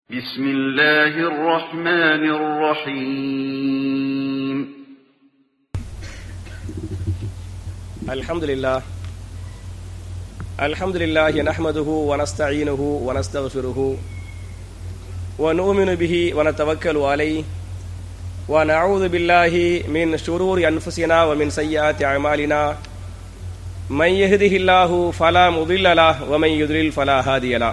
بسم الله الرحمن الرحيم الحمد لله الحمد لله نحمده ونستعينه ونستغفره ونؤمن به ونتوكل عليه ونعوذ بالله من شرور أنفسنا ومن سيئات أعمالنا من يهده الله فلا مضل له ومن يضلل فلا هادي له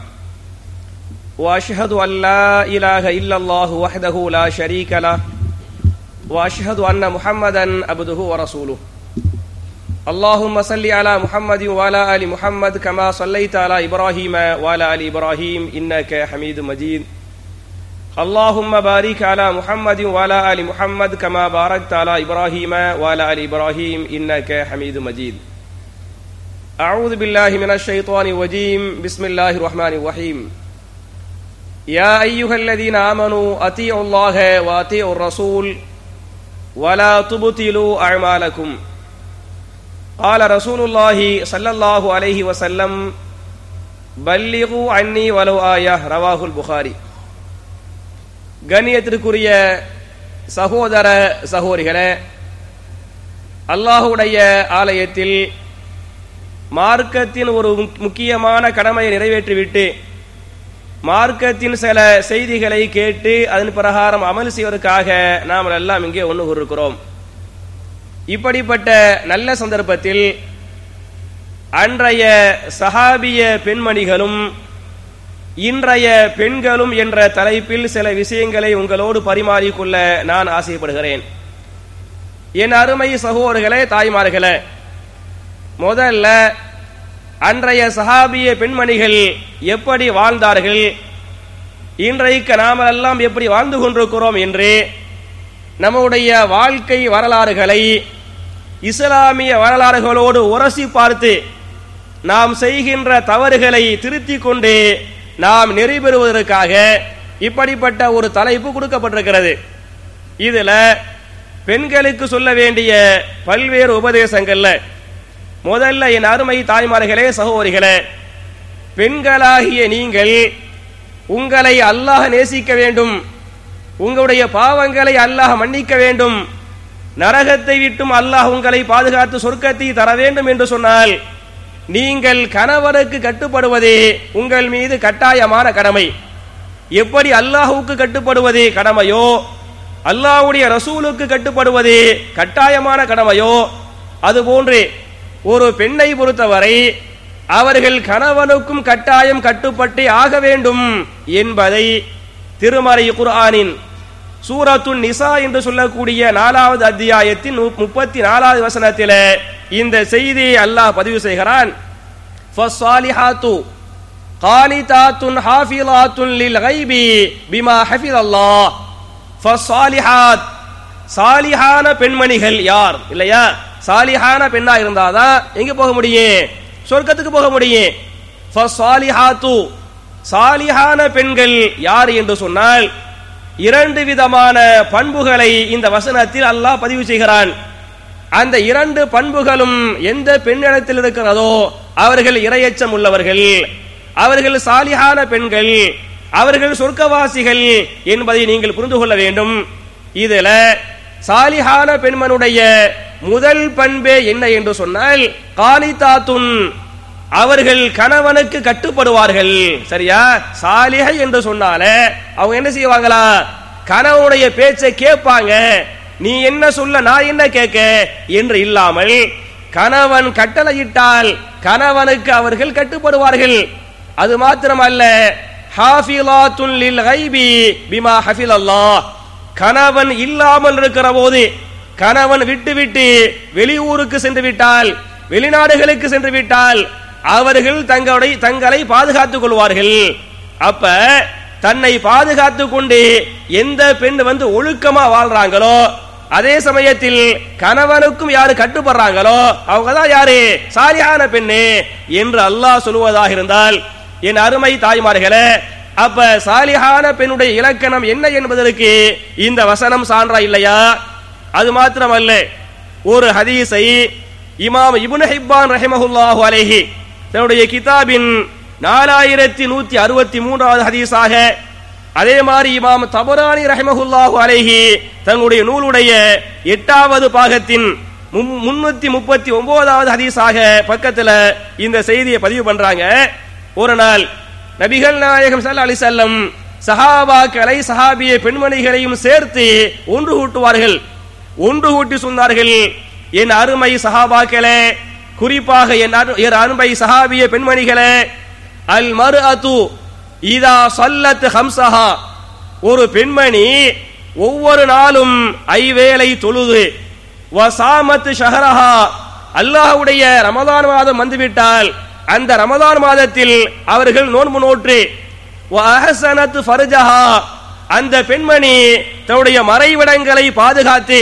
واشهد ان لا اله الا الله وحده لا شريك له واشهد ان محمدا عبده ورسوله اللهم صل على محمد وعلى ال محمد كما صليت على ابراهيم وعلى ال ابراهيم انك حميد مجيد اللهم بارك على محمد وعلى ال محمد كما باركت على ابراهيم وعلى ال ابراهيم انك حميد مجيد اعوذ بالله من الشيطان الرجيم بسم الله الرحمن الرحيم يا أيها الذين آمنوا أطيعوا الله وأطيعوا الرسول ولا تبطلوا أعمالكم قال رسول الله صلى الله عليه وسلم بلغوا عني ولو آية رواه البخاري கண்ணியத்திற்குரிய சகோதர சகோதரிகளே அல்லாஹுடைய ஆலயத்தில் மார்க்கத்தின் ஒரு முக்கியமான கடமையை நிறைவேற்றிவிட்டு மார்க்கத்தின் சில செய்திகளை கேட்டு அதன் பிரகாரம் அமல் செய்வதற்காக நாம் எல்லாம் இங்கே ஒன்று கூறுகிறோம் இப்படிப்பட்ட நல்ல சந்தர்ப்பத்தில் அன்றைய சஹாபிய பெண்மணிகளும் இன்றைய பெண்களும் என்ற தலைப்பில் சில விஷயங்களை உங்களோடு பரிமாறிக்கொள்ள நான் ஆசைப்படுகிறேன் என் அருமை சகோதரர்களே தாய்மார்களே முதல்ல அன்றைய சஹாபிய பெண்மணிகள் எப்படி வாழ்ந்தார்கள் இன்றைக்கு நாம எல்லாம் எப்படி வாழ்ந்து கொண்டிருக்கிறோம் என்று நம்முடைய வாழ்க்கை வரலாறுகளை இஸ்லாமிய வரலாறுகளோடு உரசி பார்த்து நாம் செய்கின்ற தவறுகளை திருத்திக் கொண்டு நாம் நெறி பெறுவதற்காக இப்படிப்பட்ட ஒரு தலைப்பு கொடுக்கப்பட்டிருக்கிறது இதுல பெண்களுக்கு சொல்ல வேண்டிய பல்வேறு உபதேசங்கள்ல முதல்ல என் அருமை தாய்மார்களே சகோதரிகளே பெண்களாகிய நீங்கள் உங்களை அல்லாஹ் நேசிக்க வேண்டும் உங்களுடைய பாவங்களை அல்லாஹ் மன்னிக்க வேண்டும் நரகத்தை விட்டும் அல்லாஹ் உங்களை பாதுகாத்து சொர்க்கத்தை தர வேண்டும் என்று சொன்னால் நீங்கள் கணவருக்கு கட்டுப்படுவதே உங்கள் மீது கட்டாயமான கடமை எப்படி அல்லாஹுக்கு கட்டுப்படுவது கடமையோ அல்லாஹுடைய ரசூலுக்கு கட்டுப்படுவது கட்டாயமான கடமையோ அதுபோன்று ஒரு பெண்ணை பொறுத்தவரை அவர்கள் கணவனுக்கும் கட்டாயம் கட்டுப்பட்டே ஆக வேண்டும் என்பதை திருமறை குர்ஆனின் சூரத்துன் நிசா என்று சொல்லக்கூடிய நாலாவது அத்தியாயத்தின் முப்பத்தி நாலாவது வசனத்தில் இந்த செய்தியை அல்லாஹ் பதிவு செய்கிறான் காலிதாத்துன் ஹாஃபிலாத்துன் லில் கைபி பிமா ஹஃபில் அல்லாஹ் ஃபஸ்ஸாலிஹாத் சாலிஹான பெண்மணிகள் யார் இல்லையா சாலிஹான பெண்ணா இருந்தாதான் எங்க போக முடியும் சொர்க்கத்துக்கு போக முடியும் ஃபஸ்ஸாலிஹாத்து சாலிஹான பெண்கள் யார் என்று சொன்னால் இரண்டு விதமான பண்புகளை இந்த வசனத்தில் அல்லாஹ் பதிவு செய்கிறான் அந்த இரண்டு பண்புகளும் எந்த பெண்ணிடத்தில் இருக்கிறதோ அவர்கள் இரையச்சம் உள்ளவர்கள் அவர்கள் சாலிஹான பெண்கள் அவர்கள் சொர்க்கவாசிகள் என்பதை நீங்கள் புரிந்து கொள்ள வேண்டும் இதுல சாலிஹான பெண்மனுடைய முதல் பண்பே என்ன என்று சொன்னால் காலிதாத்துன் அவர்கள் கணவனுக்கு கட்டுப்படுவார்கள் சரியா சாலிகை என்று சொன்னாலே அவங்க என்ன செய்வாங்களா கணவனுடைய பேச்சை கேட்பாங்க நீ என்ன சொல்ல நான் என்ன கேட்க என்று இல்லாமல் கணவன் கட்டளையிட்டால் கணவனுக்கு அவர்கள் கட்டுப்படுவார்கள் அது மாத்திரமல்ல ஹாஃபிலாத்துன் லில் கைபி பிமா ஹஃபில் அல்லாஹ் கணவன் இல்லாமல் இருக்கிற போது கணவன் விட்டு விட்டு வெளியூருக்கு சென்று விட்டால் வெளிநாடுகளுக்கு சென்று விட்டால் அவர்கள் தங்களை தங்களை பாதுகாத்துக் கொள்வார்கள் அப்ப தன்னை பாதுகாத்துக் கொண்டு எந்த பெண் வந்து ஒழுக்கமா வாழ்றாங்களோ அதே சமயத்தில் கணவனுக்கும் யாரு கட்டுப்படுறாங்களோ அவங்க தான் யாரு சாலியான பெண்ணு என்று அல்லாஹ் சொல்லுவதாக இருந்தால் என் அருமை தாய்மார்களே அப்ப சாலிஹான பெண்ணுடைய இலக்கணம் என்ன என்பதற்கு இந்த வசனம் சான்றா இல்லையா அது மாத்திரமல்ல ஒரு ஹதீஸை இமாம் இபுன் ஹிப்பான் ரஹிமஹுல்லாஹு அலைஹி தன்னுடைய கிதாபின் நாலாயிரத்தி நூத்தி அறுபத்தி மூன்றாவது ஹதீஸாக அதே மாதிரி இமாம் தபரானி ரஹமஹுல்லாஹு அலைஹி தன்னுடைய நூலுடைய எட்டாவது பாகத்தின் மும்- முன்னூத்தி முப்பத்தி ஒன்பதாவது ஹதீஸாக பக்கத்துல இந்த செய்தியை பதிவு பண்றாங்க ஒரு நாள் நபிகள் நாயகம் ஸல்லல்லாஹு அலைஹி வஸல்லம் சஹாபாக்களை சஹாபிய பெண்மணிகளையும் சேர்த்து ஒன்று கூட்டுவார்கள் ஒன்று கூட்டி சொன்னார்கள் என் அருமை சஹாபாக்களே குறிப்பாக என் அரு- என் அருமை சஹாபிய பெண்மணிகளே அல் மரு அத்து இதா சல்லத் ஹம்சஹா ஒரு பெண்மணி ஒவ்வொரு நாளும் ஐவேளை தொழுது வசாமத் ஷஹரஹா அல்லாஹ்வுடைய ரமதான் மாதம் வந்துவிட்டால் அந்த ரமதான் மாதத்தில் அவர்கள் நோன்பு நோற்று வஅஹஸனத் ஃபர்ஜஹா அந்த பெண்மணி தன்னுடைய மறைவிடங்களை பாதுகாத்து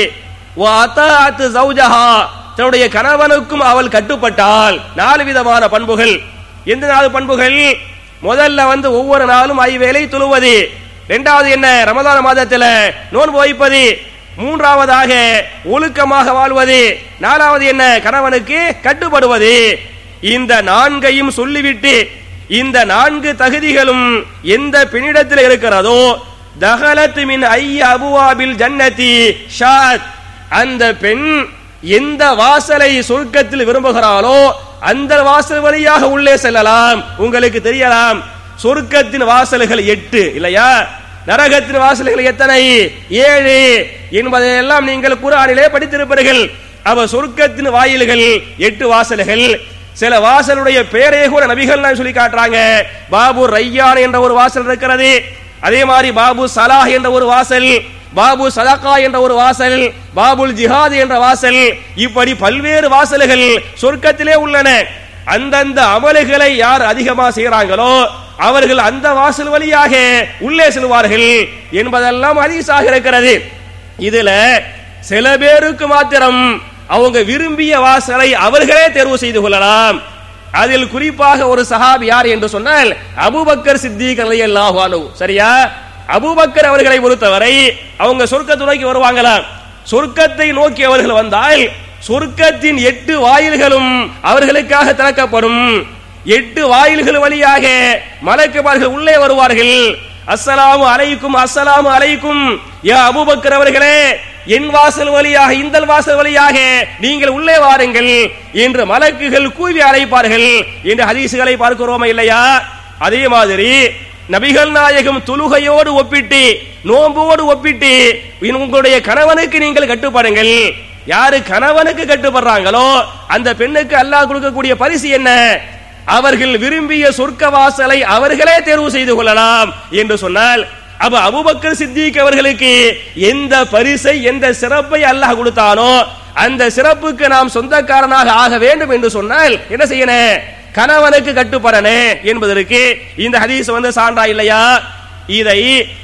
வஅதாஅத் ஜௌஜஹா தன்னுடைய கணவனுக்கும் அவள் கட்டுப்பட்டாள் நாலு விதமான பண்புகள் எந்த நாலு பண்புகள் முதல்ல வந்து ஒவ்வொரு நாளும் ஐவேளை தொழுவது இரண்டாவது என்ன ரமதான மாதத்துல நோன்பு வைப்பது மூன்றாவதாக ஒழுக்கமாக வாழ்வது நாலாவது என்ன கணவனுக்கு கட்டுப்படுவது இந்த நான்கையும் சொல்லிவிட்டு இந்த நான்கு தகுதிகளும் எந்த பெண்ணிடத்தில் இருக்கிறதோ தகலத் மின் ஐய அபுவாபில் ஜன்னதி ஷாத் அந்த பெண் எந்த வாசலை சொர்க்கத்தில் விரும்புகிறாளோ அந்த வாசல் வழியாக உள்ளே செல்லலாம் உங்களுக்கு தெரியலாம் சொர்க்கத்தின் வாசல்கள் எட்டு இல்லையா நரகத்தின் வாசல்கள் எத்தனை ஏழு என்பதையெல்லாம் நீங்கள் குரானிலே படித்திருப்பீர்கள் அவ சொர்க்கத்தின் வாயில்கள் எட்டு வாசல்கள் சில வாசலுடைய பெயரே கூட நபிகள் நாயகம் சொல்லி காட்டுறாங்க பாபு ரையான் என்ற ஒரு வாசல் இருக்கிறது அதே மாதிரி பாபு சலாஹ் என்ற ஒரு வாசல் பாபு சதகா என்ற ஒரு வாசல் பாபுல் ஜிஹாத் என்ற வாசல் இப்படி பல்வேறு வாசல்கள் சொர்க்கத்திலே உள்ளன அந்தந்த அமல்களை யார் அதிகமா செய்யறாங்களோ அவர்கள் அந்த வாசல் வழியாக உள்ளே செல்வார்கள் என்பதெல்லாம் ஹதீஸாக இருக்கிறது இதுல சில பேருக்கு மாத்திரம் அவங்க விரும்பிய வாசலை அவர்களே தேர்வு செய்து கொள்ளலாம் அதில் குறிப்பாக ஒரு சஹாபி யார் என்று சொன்னால் அபூபக்கர் சித்திக் ரலியல்லாஹு அன்ஹு சரியா அபூபக்கர் அவர்களை பொறுத்தவரை அவங்க சொர்க்கத்தை நோக்கி வருவாங்களாம் சொர்க்கத்தை நோக்கி அவர்கள் வந்தால் சொர்க்கத்தின் எட்டு வாயில்களும் அவர்களுக்காக திறக்கப்படும் எட்டு வாயில்கள் வழியாக மலக்குமார்கள் உள்ளே வருவார்கள் அஸ்ஸலாமு அலைக்கும் அஸ்ஸலாமு அலைக்கும் யா அபூபக்கர் அவர்களே என் வாசல் வழியாக இந்த வாசல் வழியாக நீங்கள் உள்ளே வாருங்கள் என்று மலக்குகள் கூவி அழைப்பார்கள் என்று ஹதீசுகளை பார்க்கிறோமா இல்லையா அதே மாதிரி நபிகள் நாயகம் தொழுகையோடு ஒப்பிட்டு நோம்போடு ஒப்பிட்டு உங்களுடைய கணவனுக்கு நீங்கள் கட்டுப்படுங்கள் யாரு கணவனுக்கு கட்டுப்படுறாங்களோ அந்த பெண்ணுக்கு அல்லாஹ் கொடுக்கக்கூடிய பரிசு என்ன அவர்கள் விரும்பிய சொர்க்க வாசலை அவர்களே தேர்வு செய்து கொள்ளலாம் என்று சொன்னால் அப்ப அபுபக்கர் சித்திக் அவர்களுக்கு எந்த பரிசை எந்த சிறப்பை அல்லாஹ் கொடுத்தானோ அந்த சிறப்புக்கு நாம் சொந்தக்காரனாக ஆக வேண்டும் என்று சொன்னால் என்ன செய்யணும் கணவனுக்கு கட்டுப்படனே என்பதற்கு இந்த ஹதீஸ் வந்து சான்றா இல்லையா இதை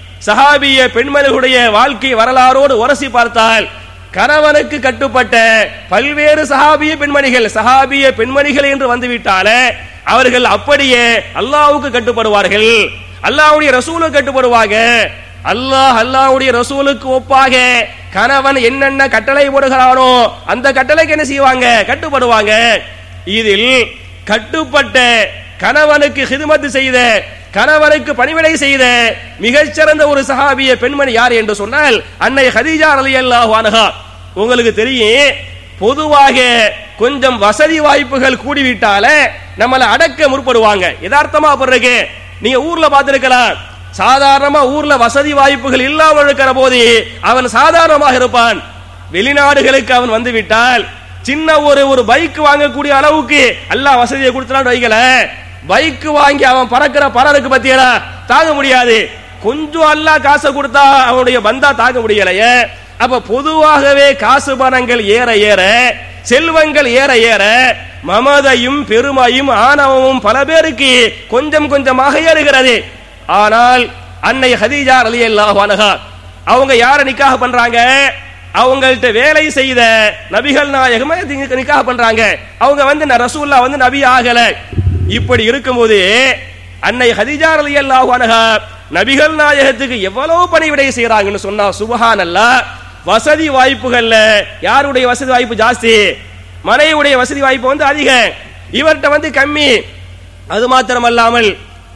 சஹாபிய பெண்மணிகளுடைய வாழ்க்கை வரலாறோடு உரசி பார்த்தால் கணவனுக்கு கட்டுப்பட்ட பல்வேறு சஹாபிய பெண்மணிகள் சஹாபிய பெண்மணிகள் என்று வந்துவிட்டாலே அவர்கள் அப்படியே அல்லாஹ்வுக்கு கட்டுப்படுவார்கள் அல்லாஹ்வுடைய ரசூலுக்கு கட்டுப்படுவாங்க அல்லாஹ் அல்லாஹ்வுடைய ரசூலுக்கு ஒப்பாக கணவன் என்னென்ன கட்டளை போடுகிறானோ அந்த கட்டளைக்கு என்ன செய்வாங்க கட்டுப்படுவாங்க இதில் கட்டுப்பட்ட கணவனுக்கு ஹிதுமத்து செய்த கணவனுக்கு பணிவிடை செய்த மிகச்சிறந்த ஒரு சஹாபிய பெண்மணி யார் என்று சொன்னால் அன்னை ஹதீஜா ரலியல்லாஹு அன்ஹா உங்களுக்கு தெரியும் பொதுவாக கொஞ்சம் வசதி வாய்ப்புகள் கூடிவிட்டாலே நம்மளை அடக்க முற்படுவாங்க யதார்த்தமா பிறகு நீங்க ஊர்ல பார்த்திருக்கலாம் சாதாரணமா ஊர்ல வசதி வாய்ப்புகள் இல்லாமல் இருக்கிற போது அவன் சாதாரணமாக இருப்பான் வெளிநாடுகளுக்கு அவன் வந்து விட்டால் சின்ன ஒரு ஒரு பைக் வாங்கக்கூடிய அளவுக்கு எல்லாம் வசதியை கொடுத்துலாம் வைக்கல பைக் வாங்கி அவன் பறக்கிற பறருக்கு பத்தியடா தாங்க முடியாது கொஞ்சம் அல்லா காசை கொடுத்தா அவனுடைய பந்தா தாங்க முடியலையே அப்ப பொதுவாகவே காசு பணங்கள் ஏற ஏற செல்வங்கள் ஏற ஏற மமதையும் பெருமையும் ஆணவமும் பல பேருக்கு கொஞ்சம் கொஞ்சமாக ஏறுகிறது ஆனால் அன்னை ஹதீஜா ரலியல்லாஹு அன்ஹா அவங்க யார நிக்காக பண்றாங்க அவங்கள்ட்ட வேலை செய்த நபிகள் நாயகம் நிக்காக பண்றாங்க அவங்க வந்து ந- ரசூல்லா வந்து நபி ஆகல இப்படி இருக்கும்போது அன்னை ஹதீஜா ரலியல்லாஹு அன்ஹா நபிகள் நாயகத்துக்கு எவ்வளவு பணிவிடை செய்யறாங்கன்னு சொன்னா சுபஹானல்லாஹ் வசதி வாய்ப்புகள்ல யாருடைய வசதி வாய்ப்பு ஜாஸ்தி மனைவியுடைய வசதி வாய்ப்பு வந்து அதிகம் இவர்கிட்ட வந்து கம்மி அது மாத்திரமல்லாமல்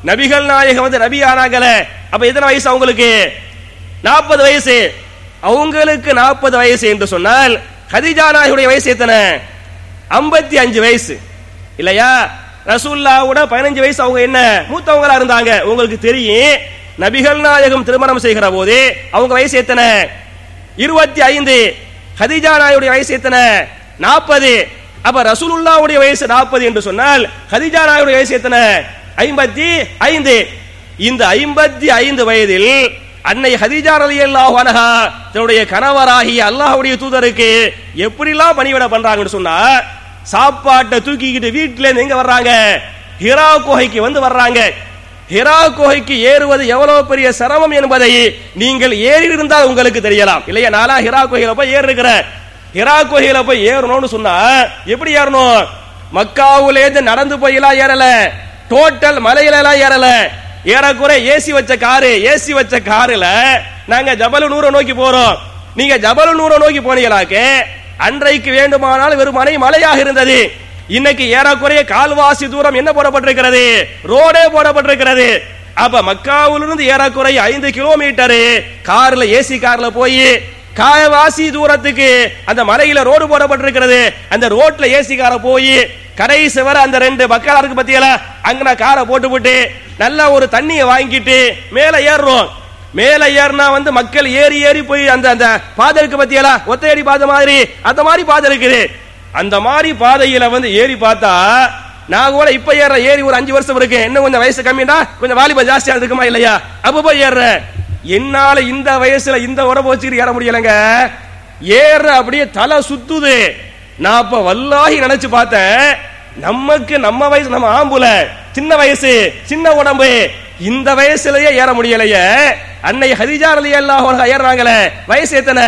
நபிகள் நாயகம் வந்து நபி ஆனாங்களே அப்ப எத்தனை வயசு அவங்களுக்கு நாற்பது வயசு அவங்களுக்கு நாற்பது வயசு என்று சொன்னால் ஹதிஜா நாயகுடைய வயசு எத்தனை ஐம்பத்தி அஞ்சு வயசு இல்லையா ரசூல்லாவோட பதினஞ்சு வயசு அவங்க என்ன மூத்தவங்களா இருந்தாங்க உங்களுக்கு தெரியும் நபிகள் நாயகம் திருமணம் செய்கிற போது அவங்க வயசு எத்தனை இருபத்தி ஐந்து ஹதிஜா நாயுடைய வயசு எத்தனை நாற்பது அப்ப ரசூலுல்லாவுடைய வயசு நாற்பது என்று சொன்னால் ஹதிஜா நாயுடைய வயசு எத்தனை ஐம்பத்தி ஐந்து இந்த ஐம்பத்தி ஐந்து வயதில் அன்னை ஹதிஜா ரலியல்லாஹு அன்ஹா தன்னுடைய கணவராகிய அல்லாஹ்வுடைய தூதருக்கு எப்படிலாம் பணிவிட பண்றாங்கன்னு சொன்னா சாப்பாட்டை தூக்கிக்கிட்டு வீட்டுல இருந்து எங்க வர்றாங்க ஹிரா குகைக்கு வந்து வர்றாங்க ஹிரா குகைக்கு ஏறுவது எவ்வளவு பெரிய சிரமம் என்பதை நீங்கள் ஏறி இருந்தால் உங்களுக்கு தெரியலாம் இல்லையா நானா ஹிரா குகையில போய் ஏறி இருக்கிறேன் ஹிரா குகையில போய் ஏறணும்னு சொன்னா எப்படி ஏறணும் மக்காவுல இருந்து நடந்து போயெல்லாம் ஏறல டோட்டல் மலையில எல்லாம் ஏறல ஏறக்குறை ஏசி வச்ச காரு ஏசி வச்ச காருல நாங்க ஜபலு நூற நோக்கி போறோம் நீங்க ஜபலு நூற நோக்கி போனீங்களாக்கு அன்றைக்கு வேண்டுமானால் வெறும் மனை மலையாக இருந்தது இன்னைக்கு ஏறக்குறைய கால்வாசி தூரம் என்ன போடப்பட்டிருக்கிறது ரோடே போடப்பட்டிருக்கிறது அப்ப மக்காவிலிருந்து ஏறக்குறைய ஐந்து கிலோமீட்டர் கார்ல ஏசி கார்ல போய் காயவாசி தூரத்துக்கு அந்த மலையில ரோடு போடப்பட்டிருக்கிறது அந்த ரோட்ல ஏசி கார போய் கடைசி வர அந்த ரெண்டு பக்கலா இருக்கு பத்தியல அங்க நான் காரை போட்டு போட்டு நல்ல ஒரு தண்ணியை வாங்கிட்டு மேல ஏறுறோம் மேல ஏறினா வந்து மக்கள் ஏறி ஏறி போய் அந்த அந்த பாதை இருக்கு பத்தியலா ஒத்தையடி பாதை மாதிரி அந்த மாதிரி பாதை இருக்குது அந்த மாதிரி பாதையில வந்து ஏறி பார்த்தா நான் கூட இப்ப ஏற ஏறி ஒரு அஞ்சு வருஷம் இருக்கு இன்னும் கொஞ்சம் வயசு கம்மிடா கொஞ்சம் வாலிப ஜாஸ்தியா இருக்குமா இல்லையா அப்ப போய் ஏறுறேன் என்னால இந்த வயசுல இந்த உடம்பு வச்சுக்கிட்டு ஏற முடியலங்க ஏற அப்படியே தலை சுத்துது நான் அப்ப வல்லாகி நினைச்சு பார்த்தேன் நமக்கு நம்ம வயசு நம்ம ஆம்புல சின்ன வயசு சின்ன உடம்பு இந்த வயசுலயே ஏற முடியலையே அன்னை ஹதிஜா ரலி அல்லாஹ் ஏறாங்களே வயசு எத்தனை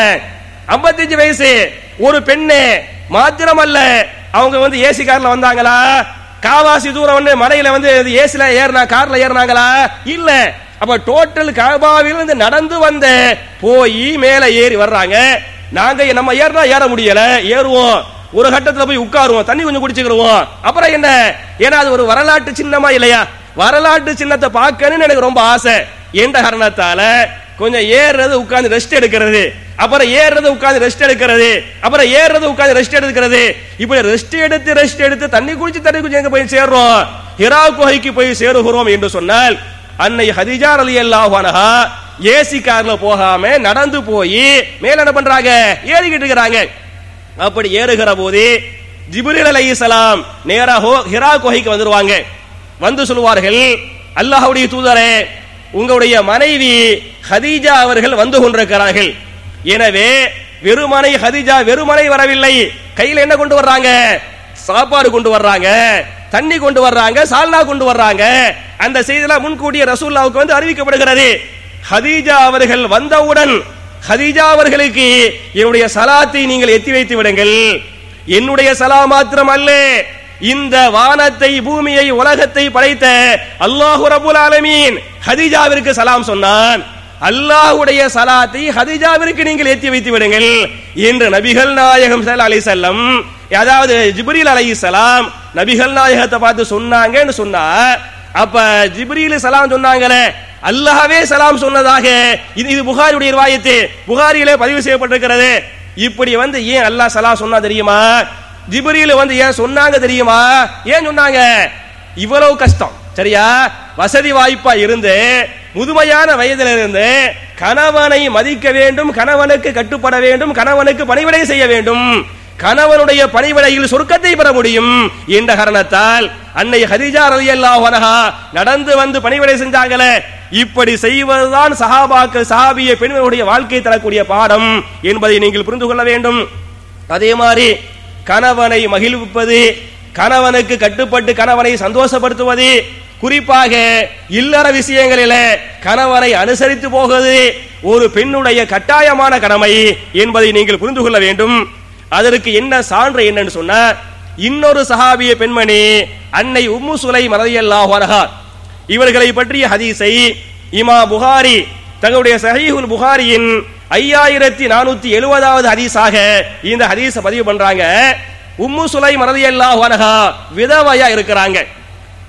55 வயசு ஒரு பெண்ணு மாத்திரம் அல்ல அவங்க வந்து ஏசி கார்ல வந்தாங்களா காவாசி தூரம் வந்து மலையில வந்து ஏசில ஏறினா கார்ல ஏறினாங்களா இல்ல அப்ப டோட்டல் காபாவில் இருந்து நடந்து வந்த போய் மேல ஏறி வர்றாங்க நாங்க நம்ம ஏறினா ஏற முடியல ஏறுவோம் ஒரு கட்டத்துல போய் உட்காருவோம் தண்ணி கொஞ்சம் குடிச்சுக்கிடுவோம் அப்புறம் என்ன ஏன்னா அது ஒரு வரலாற்று சின்னமா இல்லையா வரலாற்று சின்னத்தை பார்க்கணும்னு எனக்கு ரொம்ப ஆசை எந்த காரணத்தால கொஞ்சம் ஏறுறது உட்கார்ந்து ரெஸ்ட் எடுக்கிறது அப்புறம் ஏறுறது உட்கார்ந்து ரெஸ்ட் எடுக்கிறது அப்புறம் ஏறுறது உட்கார்ந்து ரெஸ்ட் எடுக்கிறது இப்படி ரெஸ்ட் எடுத்து ரெஸ்ட் எடுத்து தண்ணி குடிச்சு தண்ணி குடிச்சு எங்க போய் சேர்றோம் ஹிரா குகைக்கு போய் சேருகிறோம் என்று சொன்னால் அன்னை ஹதிஜா ரலி அல்லாஹானஹா ஏசி கார்ல போகாம நடந்து போய் மேல என்ன பண்றாங்க ஏறிக்கிட்டு இருக்கிறாங்க அப்படி ஏறுகிற போது ஜிப்ரீல் அலைஹிஸ்ஸலாம் நேரா ஹோ- ஹிரா குகைக்கு வந்துருவாங்க வந்து சொல்லுவார்கள் அல்லாஹ்வுடைய தூதரே உங்களுடைய மனைவி ஹதீஜா அவர்கள் வந்து கொண்டிருக்கிறார்கள் எனவே வெறுமனை ஹதீஜா வெறுமனை வரவில்லை கையில என்ன கொண்டு வர்றாங்க சாப்பாடு கொண்டு வர்றாங்க தண்ணி கொண்டு வர்றாங்க சால்னா கொண்டு வர்றாங்க அந்த செய்தியெல்லாம் முன்கூட்டிய ரசூல்லாவுக்கு வந்து அறிவிக்கப்படுகிறது ஹதீஜா அவர்கள் வந்தவுடன் ஹதீஜா அவர்களுக்கு என்னுடைய சலாத்தை நீங்கள் எத்தி வைத்து விடுங்கள் என்னுடைய சலா மாத்திரம் அல்ல இந்த வானத்தை பூமியை உலகத்தை படைத்த அல்லாஹு ரபுல் ஆலமீன் ஹதீஜாவிற்கு சலாம் சொன்னான் அல்லாஹ்வுடைய சலாத்தை ஹதீஜாவிற்கு நீங்கள் ஏத்தி வைத்து விடுங்கள் என்று நபிகள் நாயகம் ஸல்லல்லாஹு அலைஹி வஸல்லம் அதாவது ஜிப்ரீல் அலைஹிஸ்ஸலாம் நபிகள் நாயகத்தை பார்த்து சொன்னாங்கன்னு சொன்னா அப்ப ஜிப்ரீல் சலாம் சொன்னாங்களே அல்லாஹ்வே சலாம் சொன்னதாக இது இது புகாரியுடைய ரிவாயத்து புகாரியிலே பதிவு செய்யப்பட்டிருக்கிறது இப்படி வந்து ஏன் அல்லாஹ் சலாம் சொன்னா தெரியுமா ஜிப்ரீல் வந்து ஏன் சொன்னாங்க தெரியுமா ஏன் சொன்னாங்க இவ்வளவு கஷ்டம் சரியா வசதி வாய்ப்பா இருந்து முதுமையான வயதில் இருந்து கணவனை மதிக்க வேண்டும் கணவனுக்கு கட்டுப்பட வேண்டும் கணவனுக்கு பணிவிடை செய்ய வேண்டும் கணவனுடைய பணிவிடையில் சொர்க்கத்தை பெற முடியும் என்ற காரணத்தால் அன்னை ஹதிஜா ரலியல்லாஹு அன்ஹா நடந்து வந்து பணிவிடை செஞ்சாங்களே இப்படி செய்வதுதான் சஹாபாக்கள் சஹாபிய பெண்களுடைய வாழ்க்கை தரக்கூடிய பாடம் என்பதை நீங்கள் புரிந்து கொள்ள வேண்டும் அதே மாதிரி கணவனை மகிழ்விப்பது கணவனுக்கு கட்டுப்பட்டு கணவனை சந்தோஷப்படுத்துவது குறிப்பாக இல்லற விஷயங்களில கணவனை அனுசரித்து போவது ஒரு பெண்ணுடைய கட்டாயமான கடமை என்பதை நீங்கள் புரிந்து கொள்ள வேண்டும் அதற்கு என்ன சான்று என்னன்னு சொன்னா இன்னொரு சஹாபிய பெண்மணி அன்னை உம்மு சுலை மரதியல்லாஹு அன்ஹா இவர்களை பற்றிய ஹதீஸை இமா புகாரி தங்களுடைய சஹீஹுல் புகாரியின் ஐயாயிரத்தி நானூத்தி எழுபதாவது ஹதீஸாக இந்த ஹதீஸ பதிவு பண்றாங்க உம்மு சுலை மரதியல்லாஹு அன்ஹா விதவையா இருக்கிறாங்க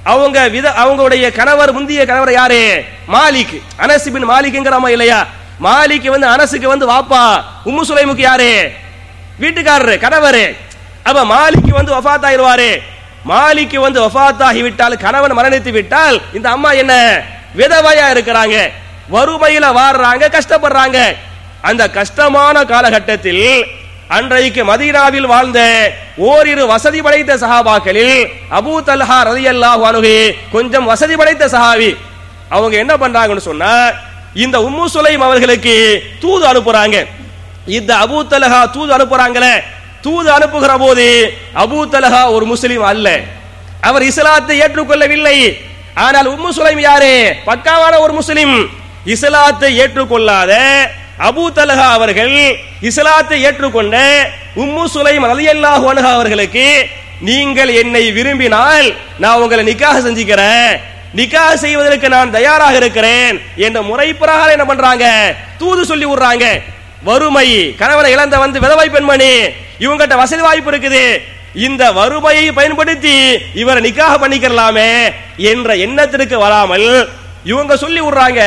அவங்க வித அவங்களுடைய கணவர் முந்திய கணவர் யாரு மாலிக் அனஸ் பின் மாலிக்ங்கிறமா இல்லையா மாலிக் வந்து அனசுக்கு வந்து வாப்பா உம்மு சுலைமுக்கு யாரு வீட்டுக்காரரு கணவரு அப்ப மாலிக்கு வந்து வஃபாத் ஆயிருவாரு மாலிக்கு வந்து வஃபாத் ஆகிவிட்டால் கணவன் மரணித்து விட்டால் இந்த அம்மா என்ன விதவையா இருக்கிறாங்க வறுமையில வாடுறாங்க கஷ்டப்படுறாங்க அந்த கஷ்டமான காலகட்டத்தில் அன்றைக்கு மதீனாவில் வாழ்ந்த ஓரிரு வசதி படைத்த சஹாபாக்களில் அபூ தல்ஹா ரலியல்லாஹு அன்ஹு கொஞ்சம் வசதி படைத்த சஹாபி அவங்க என்ன பண்றாங்கன்னு சொன்னா இந்த உம்மு சுலைம் அவர்களுக்கு தூது அனுப்புறாங்க இந்த அபூ தலஹா தூது அனுப்புறாங்களே தூது அனுப்புகிற போது அபூ தலஹா ஒரு முஸ்லிம் அல்ல அவர் இஸ்லாத்தை ஏற்றுக்கொள்ளவில்லை ஆனால் உம்மு சுலைம் யாரு பக்காவான ஒரு முஸ்லிம் இஸ்லாத்தை ஏற்றுக்கொள்ளாத அபூ தலஹா அவர்கள் இஸ்லாத்தை ஏற்றுக்கொண்ட உம்மு சுலைம் ரலியல்லாஹு அன்ஹா அவர்களுக்கு நீங்கள் என்னை விரும்பினால் நான் உங்களை நிக்காக செஞ்சுக்கிறேன் நிக்காக செய்வதற்கு நான் தயாராக இருக்கிறேன் என்ற முறை பிரகாரம் என்ன பண்றாங்க தூது சொல்லி விடுறாங்க வறுமை கணவனை இழந்த வந்து விதவை பெண்மணி இவங்கிட்ட வசதி வாய்ப்பு இருக்குது இந்த வறுமையை பயன்படுத்தி இவரை நிக்காக பண்ணிக்கிறலாமே என்ற எண்ணத்திற்கு வராமல் இவங்க சொல்லி விடுறாங்க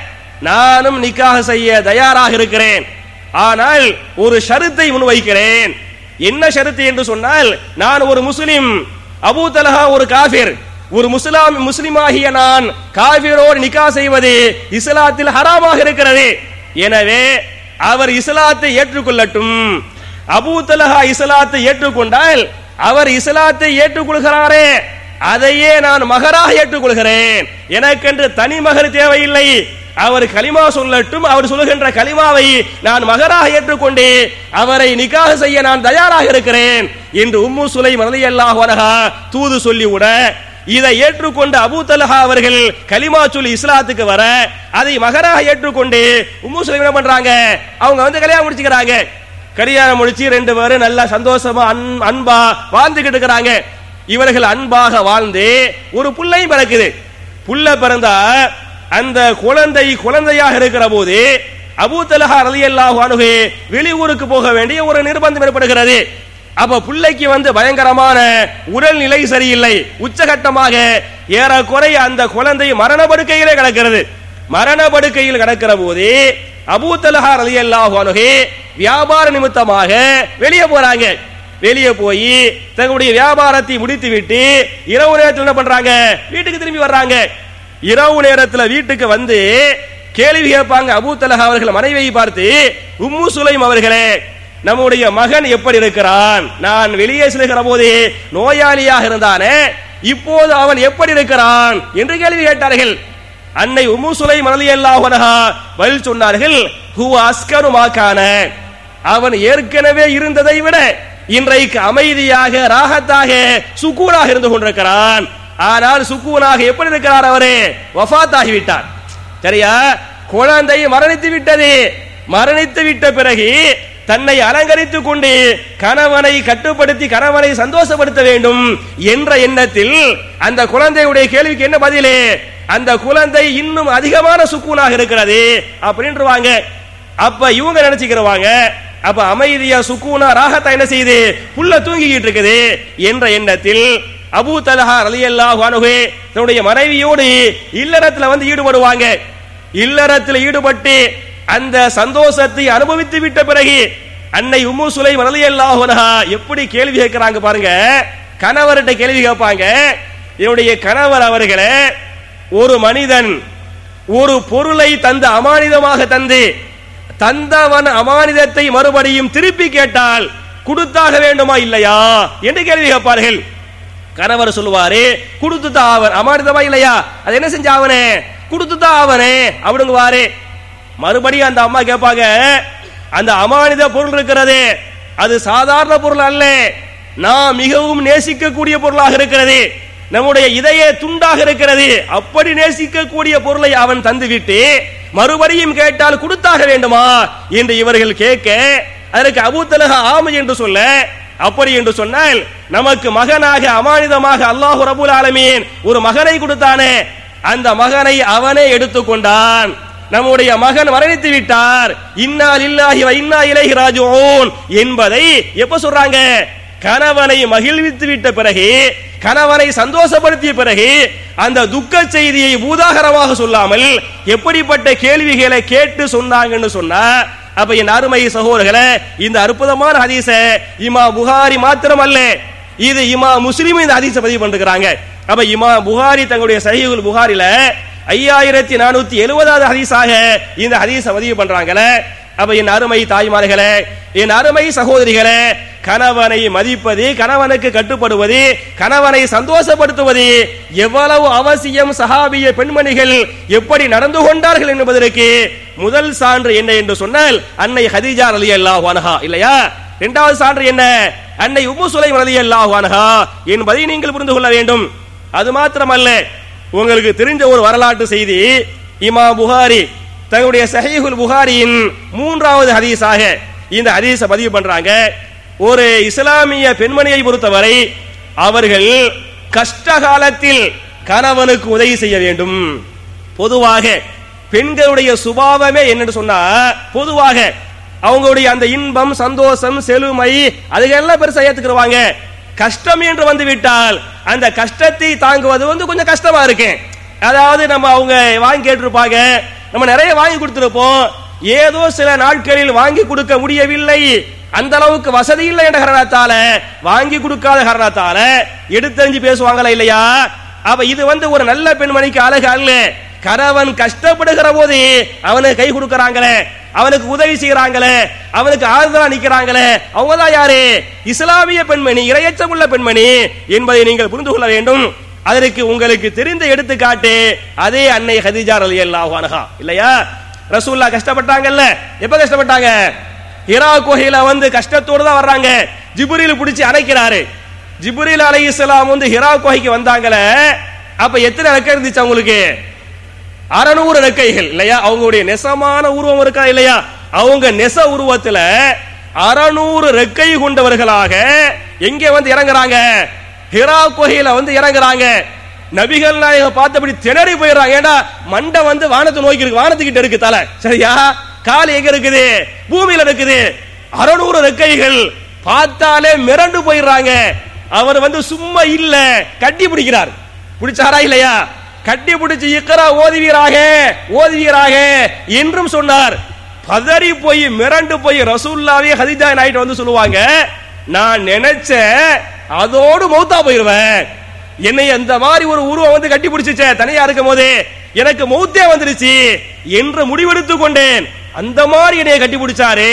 நானும் நிக்காக செய்ய தயாராக இருக்கிறேன் ஆனால் ஒரு ஷருத்தை முன்வைக்கிறேன் என்ன ஷருத்து என்று சொன்னால் நான் ஒரு முஸ்லிம் அபூ தலஹா ஒரு காஃபிர் ஒரு முஸ்லாம் முஸ்லிமாகிய நான் காஃபிரோடு நிக்கா செய்வது இஸ்லாத்தில் ஹராமாக இருக்கிறது எனவே அவர் இஸ்லாத்தை ஏற்றுக்கொள்ளட்டும் அபூ தலஹா இஸ்லாத்தை ஏற்றுக்கொண்டால் அவர் இஸ்லாத்தை ஏற்றுக்கொள்கிறாரே அதையே நான் மகராக ஏற்றுக்கொள்கிறேன் எனக்கென்று தனி மகர் தேவையில்லை அவர் கலிமா சொல்லட்டும் அவர் சொல்லுகின்ற கலிமாவை நான் மகராக ஏற்றுக்கொண்டு அவரை நிக்காக செய்ய நான் தயாராக இருக்கிறேன் என்று உம்மு சுலை மனதையல்லாஹ் வனகா தூது சொல்லிவிட இதை ஏற்றுக்கொண்ட அபூ தலஹா அவர்கள் கலிமா சொல்லி இஸ்லாத்துக்கு வர அதை மகராக ஏற்றுக்கொண்டு உம்மு சுலைம் என்ன பண்றாங்க அவங்க வந்து கல்யாணம் முடிச்சுக்கிறாங்க கல்யாணம் முடிச்சு ரெண்டு பேரும் நல்லா சந்தோஷமா அன்- அன்பா வாழ்ந்துகிட்டு இருக்கிறாங்க இவர்கள் அன்பாக வாழ்ந்து ஒரு புள்ளையும் பிறக்குது புள்ள பிறந்தா அந்த குழந்தை குழந்தையாக இருக்கிற போது அபூ தலஹா ரலியல்லாஹு அன்ஹு வெளியூருக்கு போக வேண்டிய ஒரு நிர்பந்தம் ஏற்படுகிறது அப்ப பிள்ளைக்கு வந்து பயங்கரமான உடல்நிலை சரியில்லை உச்சகட்டமாக ஏறக்குறைய அந்த குழந்தை மரண படுக்கையிலே கிடக்கிறது மரண படுக்கையில் கிடக்கிற போது அபூ தலஹா ரலியல்லாஹு அன்ஹு வியாபார நிமித்தமாக வெளியே போறாங்க வெளியே போய் தங்களுடைய வியாபாரத்தை முடித்து விட்டு இரவு நேரத்தில் என்ன பண்றாங்க வீட்டுக்கு திரும்பி வர்றாங்க இரவு நேரத்தில் வீட்டுக்கு வந்து கேள்வி கேட்பாங்க அபூ தலஹா அவர்கள் மனைவியை பார்த்து உம்மு சுலைம் அவர்களே நம்முடைய மகன் எப்படி இருக்கிறான் நான் வெளியே செல்கிற போது நோயாளியாக இருந்தானே இப்போது அவன் எப்படி இருக்கிறான் என்று கேள்வி கேட்டார்கள் அன்னை உம்மு சுலைம் ரலியல்லாஹு அன்ஹா பதில் சொன்னார்கள் ஹுவ அஸ்கரு மாக்கான அவன் ஏற்கனவே இருந்ததை விட இன்றைக்கு அமைதியாக ராகத்தாக சுக்கூனாக இருந்து கொண்டிருக்கிறான் ஆனால் சுக்கூனாக எப்படி இருக்கிறார் அவரே வஃபாத் ஆகிவிட்டார் சரியா குழந்தை மரணித்து விட்டது மரணித்து விட்ட பிறகு தன்னை அலங்கரித்துக் கொண்டு கணவனை கட்டுப்படுத்தி கணவனை சந்தோஷப்படுத்த வேண்டும் என்ற எண்ணத்தில் அந்த குழந்தையுடைய கேள்விக்கு என்ன பதிலே அந்த குழந்தை இன்னும் அதிகமான சுக்கூனாக இருக்கிறது அப்படின்றவாங்க அப்ப இவங்க நினைச்சுக்கிறவாங்க அப்ப அமைதியா சுக்கூனா ராகத்தா என்ன செய்யுது புள்ள தூங்கிக்கிட்டு இருக்குது என்ற எண்ணத்தில் அபூ தலஹா ரலியல்லாஹு அன்ஹு தன்னுடைய மனைவியோடு இல்லறத்துல வந்து ஈடுபடுவாங்க இல்லறத்தில் ஈடுபட்டு அந்த சந்தோஷத்தை அனுபவித்து விட்ட பிறகு அன்னை உம்மு சுலை ரலியல்லாஹு அன்ஹா எப்படி கேள்வி கேட்கிறாங்க பாருங்க கணவர்கிட்ட கேள்வி கேட்பாங்க என்னுடைய கணவர் அவர்களே ஒரு மனிதன் ஒரு பொருளை தந்து அமானிதமாக தந்து தந்தவன் அமானிதத்தை மறுபடியும் திருப்பி கேட்டால் கொடுத்தாக வேண்டுமா இல்லையா என்று கேள்வி கேட்பார்கள் கணவர் சொல்லுவாரு கொடுத்துதான் அவன் அமானிதமா இல்லையா அது என்ன செஞ்ச அவனே கொடுத்துதான் அவனே அப்படிங்குவாரு மறுபடியும் அந்த அம்மா கேட்பாங்க அந்த அமானித பொருள் இருக்கிறது அது சாதாரண பொருள் அல்ல நான் மிகவும் நேசிக்கக்கூடிய பொருளாக இருக்கிறது நம்முடைய இதய துண்டாக இருக்கிறது அப்படி நேசிக்கக்கூடிய பொருளை அவன் தந்துவிட்டு மறுபடியும் கேட்டால் கொடுத்தாக வேண்டுமா என்று இவர்கள் கேட்க அதற்கு அபூத்தலக ஆமை என்று சொல்ல அப்படி என்று சொன்னால் நமக்கு மகனாக அமானிதமாக அல்லாஹு ரபுல் ஆலமீன் ஒரு மகனை கொடுத்தானே அந்த மகனை அவனே எடுத்துக்கொண்டான் நம்முடைய மகன் மரணித்து விட்டார் இன்னா லில்லாஹி வ இன்னா இலைஹி ராஜிஊன் என்பதை எப்ப சொல்றாங்க கணவனை மகிழ்வித்து விட்ட பிறகு கணவனை சந்தோஷப்படுத்திய பிறகு அந்த துக்க செய்தியை பூதாகரமாக சொல்லாமல் எப்படிப்பட்ட கேள்விகளை கேட்டு சொன்னாங்கன்னு சொன்னா அப்ப என் அருமை சகோதரர்களே இந்த அற்புதமான ஹதீஸ இமா புகாரி மாத்திரம் அல்ல இது இமா முஸ்லிம் இந்த ஹதீஸ பதிவு பண்ணிருக்கிறாங்க அப்ப இமா புகாரி தங்களுடைய சஹீஹுல் புகாரில ஐயாயிரத்தி நானூத்தி எழுபதாவது ஹதீஸாக இந்த ஹதீஸ பதிவு பண்றாங்களே அப்ப என் அருமை தாய்மார்களே என் அருமை சகோதரிகளே கணவனை மதிப்பது கணவனுக்கு கட்டுப்படுவது கணவனை சந்தோஷப்படுத்துவது எவ்வளவு அவசியம் சஹாபிய பெண்மணிகள் எப்படி நடந்து கொண்டார்கள் என்பதற்கு முதல் சான்று என்ன என்று சொன்னால் அன்னை ஹதீஜா அலி அல்லாஹ் அனஹா இல்லையா இரண்டாவது சான்று என்ன அன்னை உம்மு சுலைம் அலி அல்லாஹ் அனஹா என்பதை நீங்கள் புரிந்து கொள்ள வேண்டும் அது மாத்திரமல்ல உங்களுக்கு தெரிஞ்ச ஒரு வரலாற்று செய்தி இமா புகாரி தங்களுடைய சஹீஹுல் புகாரியின் மூன்றாவது ஹதீஸாக இந்த ஹதீஸை பதிவு பண்றாங்க ஒரு இஸ்லாமிய பெண்மணியை பொறுத்தவரை அவர்கள் கஷ்ட காலத்தில் கணவனுக்கு உதவி செய்ய வேண்டும் பொதுவாக பெண்களுடைய சுபாவமே என்னன்னு சொன்னா பொதுவாக அவங்களுடைய அந்த இன்பம் சந்தோஷம் செழுமை அதுக்கெல்லாம் பெருசா ஏத்துக்கிறவாங்க கஷ்டம் என்று வந்து விட்டால் அந்த கஷ்டத்தை தாங்குவது வந்து கொஞ்சம் கஷ்டமா இருக்கு அதாவது நம்ம அவங்க வாங்கி கேட்டிருப்பாங்க நம்ம நிறைய வாங்கி கொடுத்திருப்போம் ஏதோ சில நாட்களில் வாங்கி கொடுக்க முடியவில்லை அந்த அளவுக்கு வசதி இல்லை என்ற காரணத்தால வாங்கி கொடுக்காத காரணத்தால எடுத்தறிஞ்சு பேசுவாங்களா இல்லையா அப்ப இது வந்து ஒரு நல்ல பெண்மணிக்கு அழகு அல்ல கணவன் கஷ்டப்படுகிற போது அவனுக்கு கை கொடுக்கறாங்களே அவனுக்கு உதவி செய்யறாங்களே அவனுக்கு ஆறுதலா நிக்கிறாங்களே அவங்க தான் யாரு இஸ்லாமிய பெண்மணி இரையச்சமுள்ள பெண்மணி என்பதை நீங்கள் புரிந்து கொள்ள வேண்டும் அதற்கு உங்களுக்கு தெரிந்த எடுத்துக்காட்டு அதே அன்னை ஹதிஜா அலி அல்லாஹ் அனஹா இல்லையா ரசூல்லா கஷ்டப்பட்டாங்கல்ல எப்ப கஷ்டப்பட்டாங்க ஹிரா குகையில வந்து கஷ்டத்தோடு தான் வர்றாங்க ஜிப்ரீல் பிடிச்சி அணைக்கிறாரு ஜிப்ரீல் அலைஹிஸ்ஸலாம் வந்து ஹிரா குகைக்கு வந்தாங்களே அப்ப எத்தனை ரெக்கை இருந்துச்சு அவங்களுக்கு அறநூறு ரெக்கைகள் இல்லையா அவங்களுடைய நெசமான உருவம் இருக்கா இல்லையா அவங்க நெச உருவத்துல அறநூறு ரெக்கை கொண்டவர்களாக எங்கே வந்து இறங்குறாங்க ஹிரா குகையில வந்து இறங்குறாங்க நபிகள் நாயகம் பார்த்தபடி திணறி போயிடுறாங்க ஏன்னா மண்டை வந்து வானத்தை நோக்கி இருக்கு வானத்துக்கிட்ட இருக்கு தலை சரியா கால் எங்க இருக்குது பூமியில இருக்குது அறநூறு ரெக்கைகள் பார்த்தாலே மிரண்டு போயிடுறாங்க அவர் வந்து சும்மா இல்ல கட்டி பிடிக்கிறார் பிடிச்சாரா இல்லையா கட்டி பிடிச்சு இக்கரா ஓதுவீராக ஓதுவீராக என்றும் சொன்னார் பதறி போய் மிரண்டு போய் ரசூல்லாவே ஹதிஜா நாயிட்டு வந்து சொல்லுவாங்க நான் நினைச்ச அதோடு மௌத்தா போயிருவேன் என்னை அந்த மாதிரி ஒரு உருவம் வந்து கட்டி பிடிச்சிச்சே தனியா இருக்கும் போது எனக்கு மௌத்தே வந்துருச்சு என்று முடிவெடுத்து கொண்டேன் அந்த மாதிரி என்னைய கட்டி பிடிச்சாரு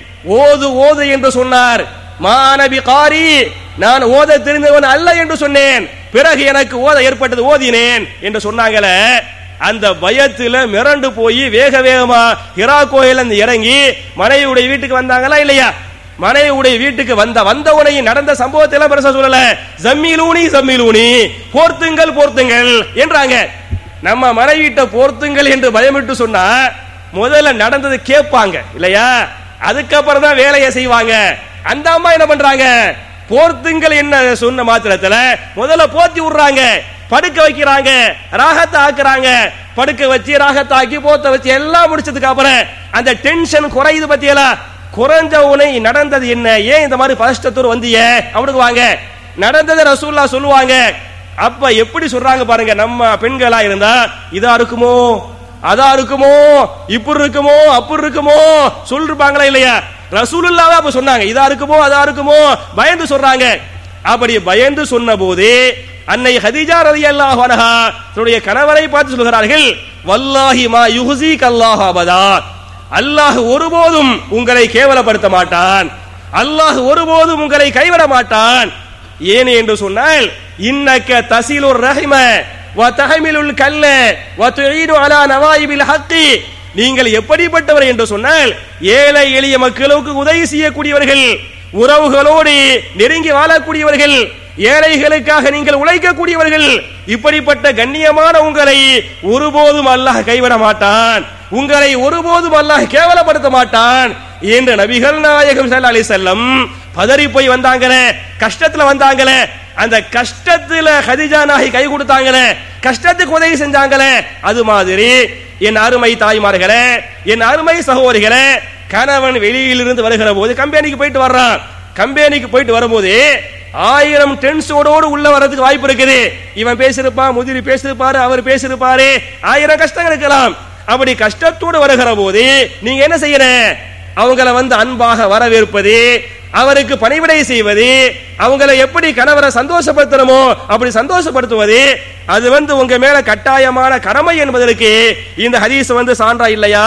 ஓது ஓது என்று சொன்னார் மாநபி காரி நான் ஓத தெரிந்தவன் அல்ல என்று சொன்னேன் பிறகு எனக்கு ஓத ஏற்பட்டது ஓதினேன் என்று சொன்னாங்களே அந்த பயத்துல மிரண்டு போய் வேக வேகமா ஹிரா கோயில் அந்த இறங்கி மனைவியுடைய வீட்டுக்கு வந்தாங்களா இல்லையா மனைவியுடைய வீட்டுக்கு வந்த வந்தவுடனே நடந்த சம்பவத்தை எல்லாம் பெருசா சொல்லல ஜம்மிலூனி ஜம்மிலூனி போர்த்துங்கள் போர்த்துங்கள் என்றாங்க நம்ம மனைவிட்ட போர்த்துங்கள் என்று பயமிட்டு சொன்னா முதல்ல நடந்தது கேட்பாங்க இல்லையா அதுக்கப்புறம் தான் வேலையை செய்வாங்க அந்த அம்மா என்ன பண்றாங்க போர்த்துங்கள் என்ன சொன்ன மாத்திரத்துல முதல்ல போத்தி விடுறாங்க படுக்க வைக்கிறாங்க ராகத்தை ஆக்குறாங்க படுக்க வச்சு ராகத்தை ஆக்கி போத்த வச்சு எல்லாம் முடிச்சதுக்கு அப்புறம் அந்த டென்ஷன் குறையுது பத்தியலா குறைஞ்ச உனை நடந்தது என்ன ஏன் இந்த மாதிரி பதஷ்டத்தோடு வந்திய அவனுக்கு வாங்க நடந்ததை ரசூல்லா சொல்லுவாங்க அப்ப எப்படி சொல்றாங்க பாருங்க நம்ம பெண்களா இருந்தா இதா இருக்குமோ அதா இருக்குமோ இப்படி இருக்குமோ அப்படி இருக்குமோ சொல்லிருப்பாங்களா இல்லையா ரசூலுல்லாவே அப்ப சொன்னாங்க இதா இருக்குமோ அதா இருக்குமோ பயந்து சொல்றாங்க அப்படி பயந்து சொன்ன போது அன்னை ஹதீஜா ரலியல்லாஹு அன்ஹா தன்னுடைய கணவரை பார்த்து சொல்கிறார்கள் வல்லாஹி மா யுஹ்ஸீக் அல்லாஹ் அபதா அல்லாஹ் ஒருபோதும் உங்களை கேவலப்படுத்த மாட்டான் அல்லாஹ் ஒருபோதும் உங்களை கைவிட மாட்டான் ஏன் என்று சொன்னால் இன்னக்க தசிலுர் ரஹிம வ தஹமிலுல் கல்ல வ துஈனு அலா நவாயிபில் ஹக்கி நீங்கள் எப்படிப்பட்டவர் என்று சொன்னால் ஏழை எளிய மக்களுக்கு உதவி செய்யக்கூடியவர்கள் உறவுகளோடு நெருங்கி வாழக்கூடியவர்கள் ஏழைகளுக்காக நீங்கள் உழைக்கக்கூடியவர்கள் இப்படிப்பட்ட கண்ணியமான உங்களை ஒருபோதும் அல்லாஹ் கைவிட மாட்டான் உங்களை ஒருபோதும் அல்லாஹ் கேவலப்படுத்த மாட்டான் என்று நபிகள் நாயகம் ஸல்லல்லாஹு அலைஹி வஸல்லம் பதறி போய் வந்தாங்களே கஷ்டத்துல வந்தாங்களே அந்த கஷ்டத்துல ஹதிஜா நாயகி கை கொடுத்தாங்களே கஷ்டத்துக்கு உதவி செஞ்சாங்களே அது மாதிரி என் அருமை தாய்மார்களே என் அருமை சகோதரிகளே கணவன் வெளியிலிருந்து வருகிற போது கம்பெனிக்கு போயிட்டு வர்றான் கம்பெனிக்கு போயிட்டு வரும்போது ஆயிரம் டென்ஷனோடு உள்ள வர்றதுக்கு வாய்ப்பு இருக்குது இவன் பேசியிருப்பான் முதிரி பேசியிருப்பாரு அவர் பேசியிருப்பாரு ஆயிரம் கஷ்டங்கள் இருக்கலாம் அப்படி கஷ்டத்தோடு வருகிற போது நீங்க என்ன செய்யற அவங்கள வந்து அன்பாக வரவேற்பது அவருக்கு பணிவிடை செய்வது அவங்கள எப்படி கணவரை சந்தோஷப்படுத்தணுமோ அப்படி சந்தோஷப்படுத்துவது அது வந்து உங்க மேல கட்டாயமான கடமை என்பதற்கு இந்த ஹதீஸ் வந்து சான்றா இல்லையா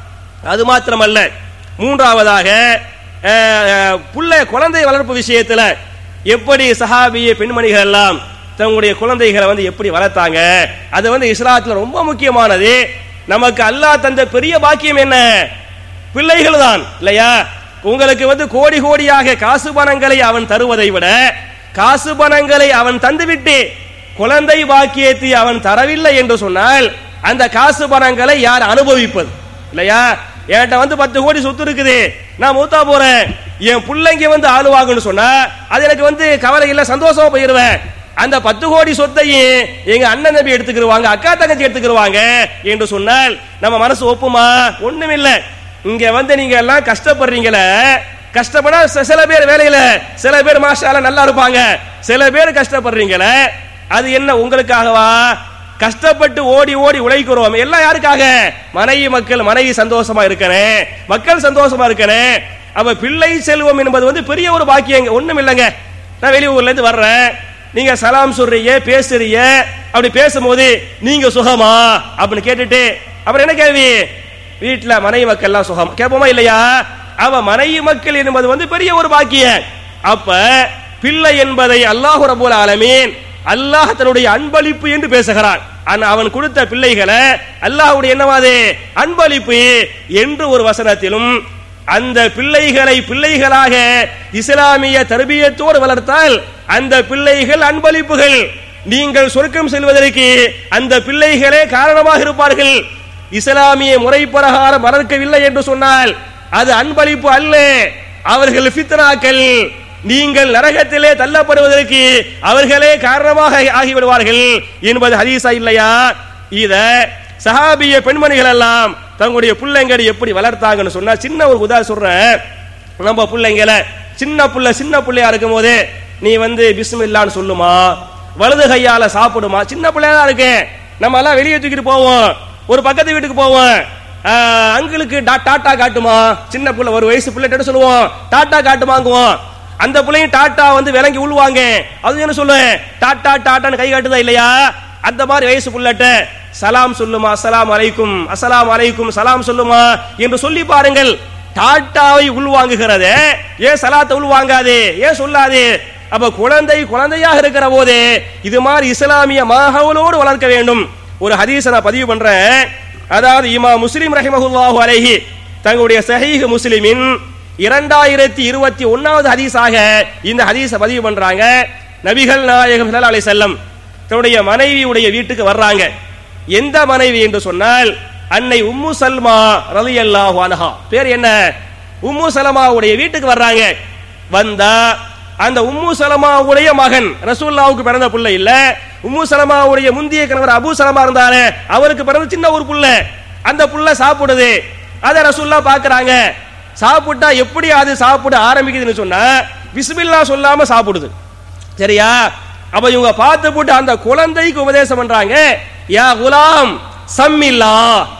அது மாத்திரமல்ல மூன்றாவதாக அஹ், அஹ், புள்ள குழந்தை வளர்ப்பு விஷயத்துல எப்படி சஹாபிய பெண்மணிகள் எல்லாம் தங்களுடைய குழந்தைகளை வந்து எப்படி வளர்த்தாங்க அது வந்து இஸ்லாத்துல ரொம்ப முக்கியமானது நமக்கு அல்லாஹ் தந்த பெரிய பாக்கியம் என்ன பிள்ளைகள் தான் இல்லையா உங்களுக்கு வந்து கோடி கோடியாக காசு பணங்களை அவன் தருவதை விட காசு பணங்களை அவன் தந்துவிட்டு குழந்தை பாக்கியத்தை அவன் தரவில்லை என்று சொன்னால் அந்த காசு பணங்களை யார் அனுபவிப்பது இல்லையா என்கிட்ட வந்து பத்து கோடி சொத்து இருக்குது நான் மூத்தா போறேன் என் பிள்ளைங்க வந்து ஆளுவாங்கன்னு சொன்னா அது எனக்கு வந்து கவலை இல்ல சந்தோஷமா போயிருவேன் அந்த பத்து கோடி சொத்தையும் எங்க அண்ணன் தம்பி எடுத்துக்கிருவாங்க அக்கா தங்கச்சி எடுத்துக்கிருவாங்க என்று சொன்னால் நம்ம மனசு ஒப்புமா ஒண்ணுமில்ல இங்க வந்து நீங்க எல்லாம் கஷ்டப்படுறீங்களே கஷ்டப்படா ச- சில பேர் வேலையில சில பேர் மாஷால நல்லா இருப்பாங்க சில பேர் கஷ்டப்படுறீங்களே அது என்ன உங்களுக்காகவா கஷ்டப்பட்டு ஓடி ஓடி உழைக்கிறோம் எல்லாம் யாருக்காக மனைவி மக்கள் மனைவி சந்தோஷமா இருக்கணும் மக்கள் சந்தோஷமா இருக்கணும் அப்ப பிள்ளை செல்வம் என்பது வந்து பெரிய ஒரு பாக்கியங்க ஒண்ணும் இல்லைங்க நான் வெளியூர்ல இருந்து வர்றேன் நீங்க சலாம் சொல்றீங்க பேசுறீங்க அப்படி பேசும்போது நீங்க சுகமா அப்படின்னு கேட்டுட்டு அப்புறம் என்ன கேள்வி வீட்டுல மனைவி மக்கள் எல்லாம் சுகம் கேட்போமா இல்லையா அவ மனைவி மக்கள் என்பது வந்து பெரிய ஒரு பாக்கியம் அப்ப பிள்ளை என்பதை அல்லாஹ் ரபுல் ஆலமீன் அல்லாஹ் தன்னுடைய அன்பளிப்பு என்று பேசுகிறான் ஆனா அவன் கொடுத்த பிள்ளைகளை அல்லாஹ்வுடைய என்னவாது அன்பளிப்பு என்று ஒரு வசனத்திலும் அந்த பிள்ளைகளை பிள்ளைகளாக இஸ்லாமிய தர்பியத்தோடு வளர்த்தால் அந்த பிள்ளைகள் அன்பளிப்புகள் நீங்கள் சொர்க்கம் செல்வதற்கு அந்த பிள்ளைகளே காரணமாக இருப்பார்கள் இஸ்லாமிய முறை பிரகாரம் வளர்க்கவில்லை என்று சொன்னால் அது அன்பளிப்பு அல்ல அவர்கள் ஃபித்னாக்கள் நீங்கள் நரகத்திலே தள்ளப்படுவதற்கு அவர்களே காரணமாக ஆகிவிடுவார்கள் என்பது ஹதீஸா இல்லையா இத சஹாபிய பெண்மணிகள் எல்லாம் தங்களுடைய பிள்ளைங்களை எப்படி வளர்த்தாங்கன்னு சொன்னா சின்ன ஒரு உதாரணம் சொல்றேன் நம்ம பிள்ளைங்கள சின்ன புள்ள சின்ன பிள்ளையா இருக்கும் போது நீ வந்து பிஸ்மில்லான்னு சொல்லுமா வலது கையால சாப்பிடுமா சின்ன பிள்ளையா தான் இருக்கேன் நம்ம எல்லாம் வெளியே தூக்கிட்டு போவோம் ஒரு பக்கத்து வீட்டுக்கு போவோம் ஆஹ், அங்கிளுக்கு டா- டாட்டா காட்டுமா சின்ன புள்ள ஒரு வயசு பிள்ளைகிட்ட சொல்லுவோம் டாட்டா காட்டுமாங்குவோம் அந்த பிள்ளையும் டாட்டா வந்து விளங்கி உள்வாங்க அது என்ன சொல்லுவேன் டாட்டா டாட்டான்னு கை காட்டுதா இல்லையா அந்த மாதிரி வயசு புள்ளட்ட சலாம் சொல்லுமா அஸ்ஸலாமு அலைக்கும் அஸ்ஸலாமு அலைக்கும் சலாம் சொல்லுமா என்று சொல்லி பாருங்கள் டாட்டாவை உள்வாங்குகிறது ஏன் சலாத்தை உள்வாங்காது ஏன் சொல்லாது அப்ப குழந்தை குழந்தையாக இருக்கிற போதே இது மாதிரி இஸ்லாமிய மாஹவுலோடு வளர்க்க வேண்டும் ஒரு ஹதீஸை நான் பதிவு பண்றேன் அதாவது இமா முஸ்லிம் ரஹிமஹுல்லாஹு அலைஹி தங்களுடைய சஹீஹ் முஸ்லிமின் இரண்டாயிரத்தி இருபத்தி ஒன்னாவது ஹதீஸாக இந்த ஹதீஸை பதிவு பண்றாங்க நபிகள் நாயகம் ஸல்லல்லாஹு அலைஹி வஸல்லம் தன்னுடைய மனைவியுடைய வீட்டுக்கு வர்றாங்க எந்த மனைவி என்று சொன்னால் அன்னை உம்மு சல்மா ரலியல்லாஹு அன்ஹா பேர் என்ன உம்மு சலமாவுடைய வீட்டுக்கு வர்றாங்க வந்தா அந்த உம்மு சலமாவுடைய மகன் ரசூல்லாவுக்கு பிறந்த புள்ள இல்ல உம்மு சலமாவுடைய முந்திய கணவர் அபு சலமா இருந்தாரு அவருக்கு பிறந்த சின்ன ஒரு புள்ள அந்த புள்ள சாப்பிடுது அத ரசூல்லா பாக்குறாங்க சாப்பிட்டா எப்படி அது சாப்பிட ஆரம்பிக்குதுன்னு சொன்னா பிஸ்மில்லா சொல்லாம சாப்பிடுது சரியா அப்ப இவங்க பார்த்து போட்டு அந்த குழந்தைக்கு உபதேசம் பண்றாங்க யா குலாம் சம்மில்லா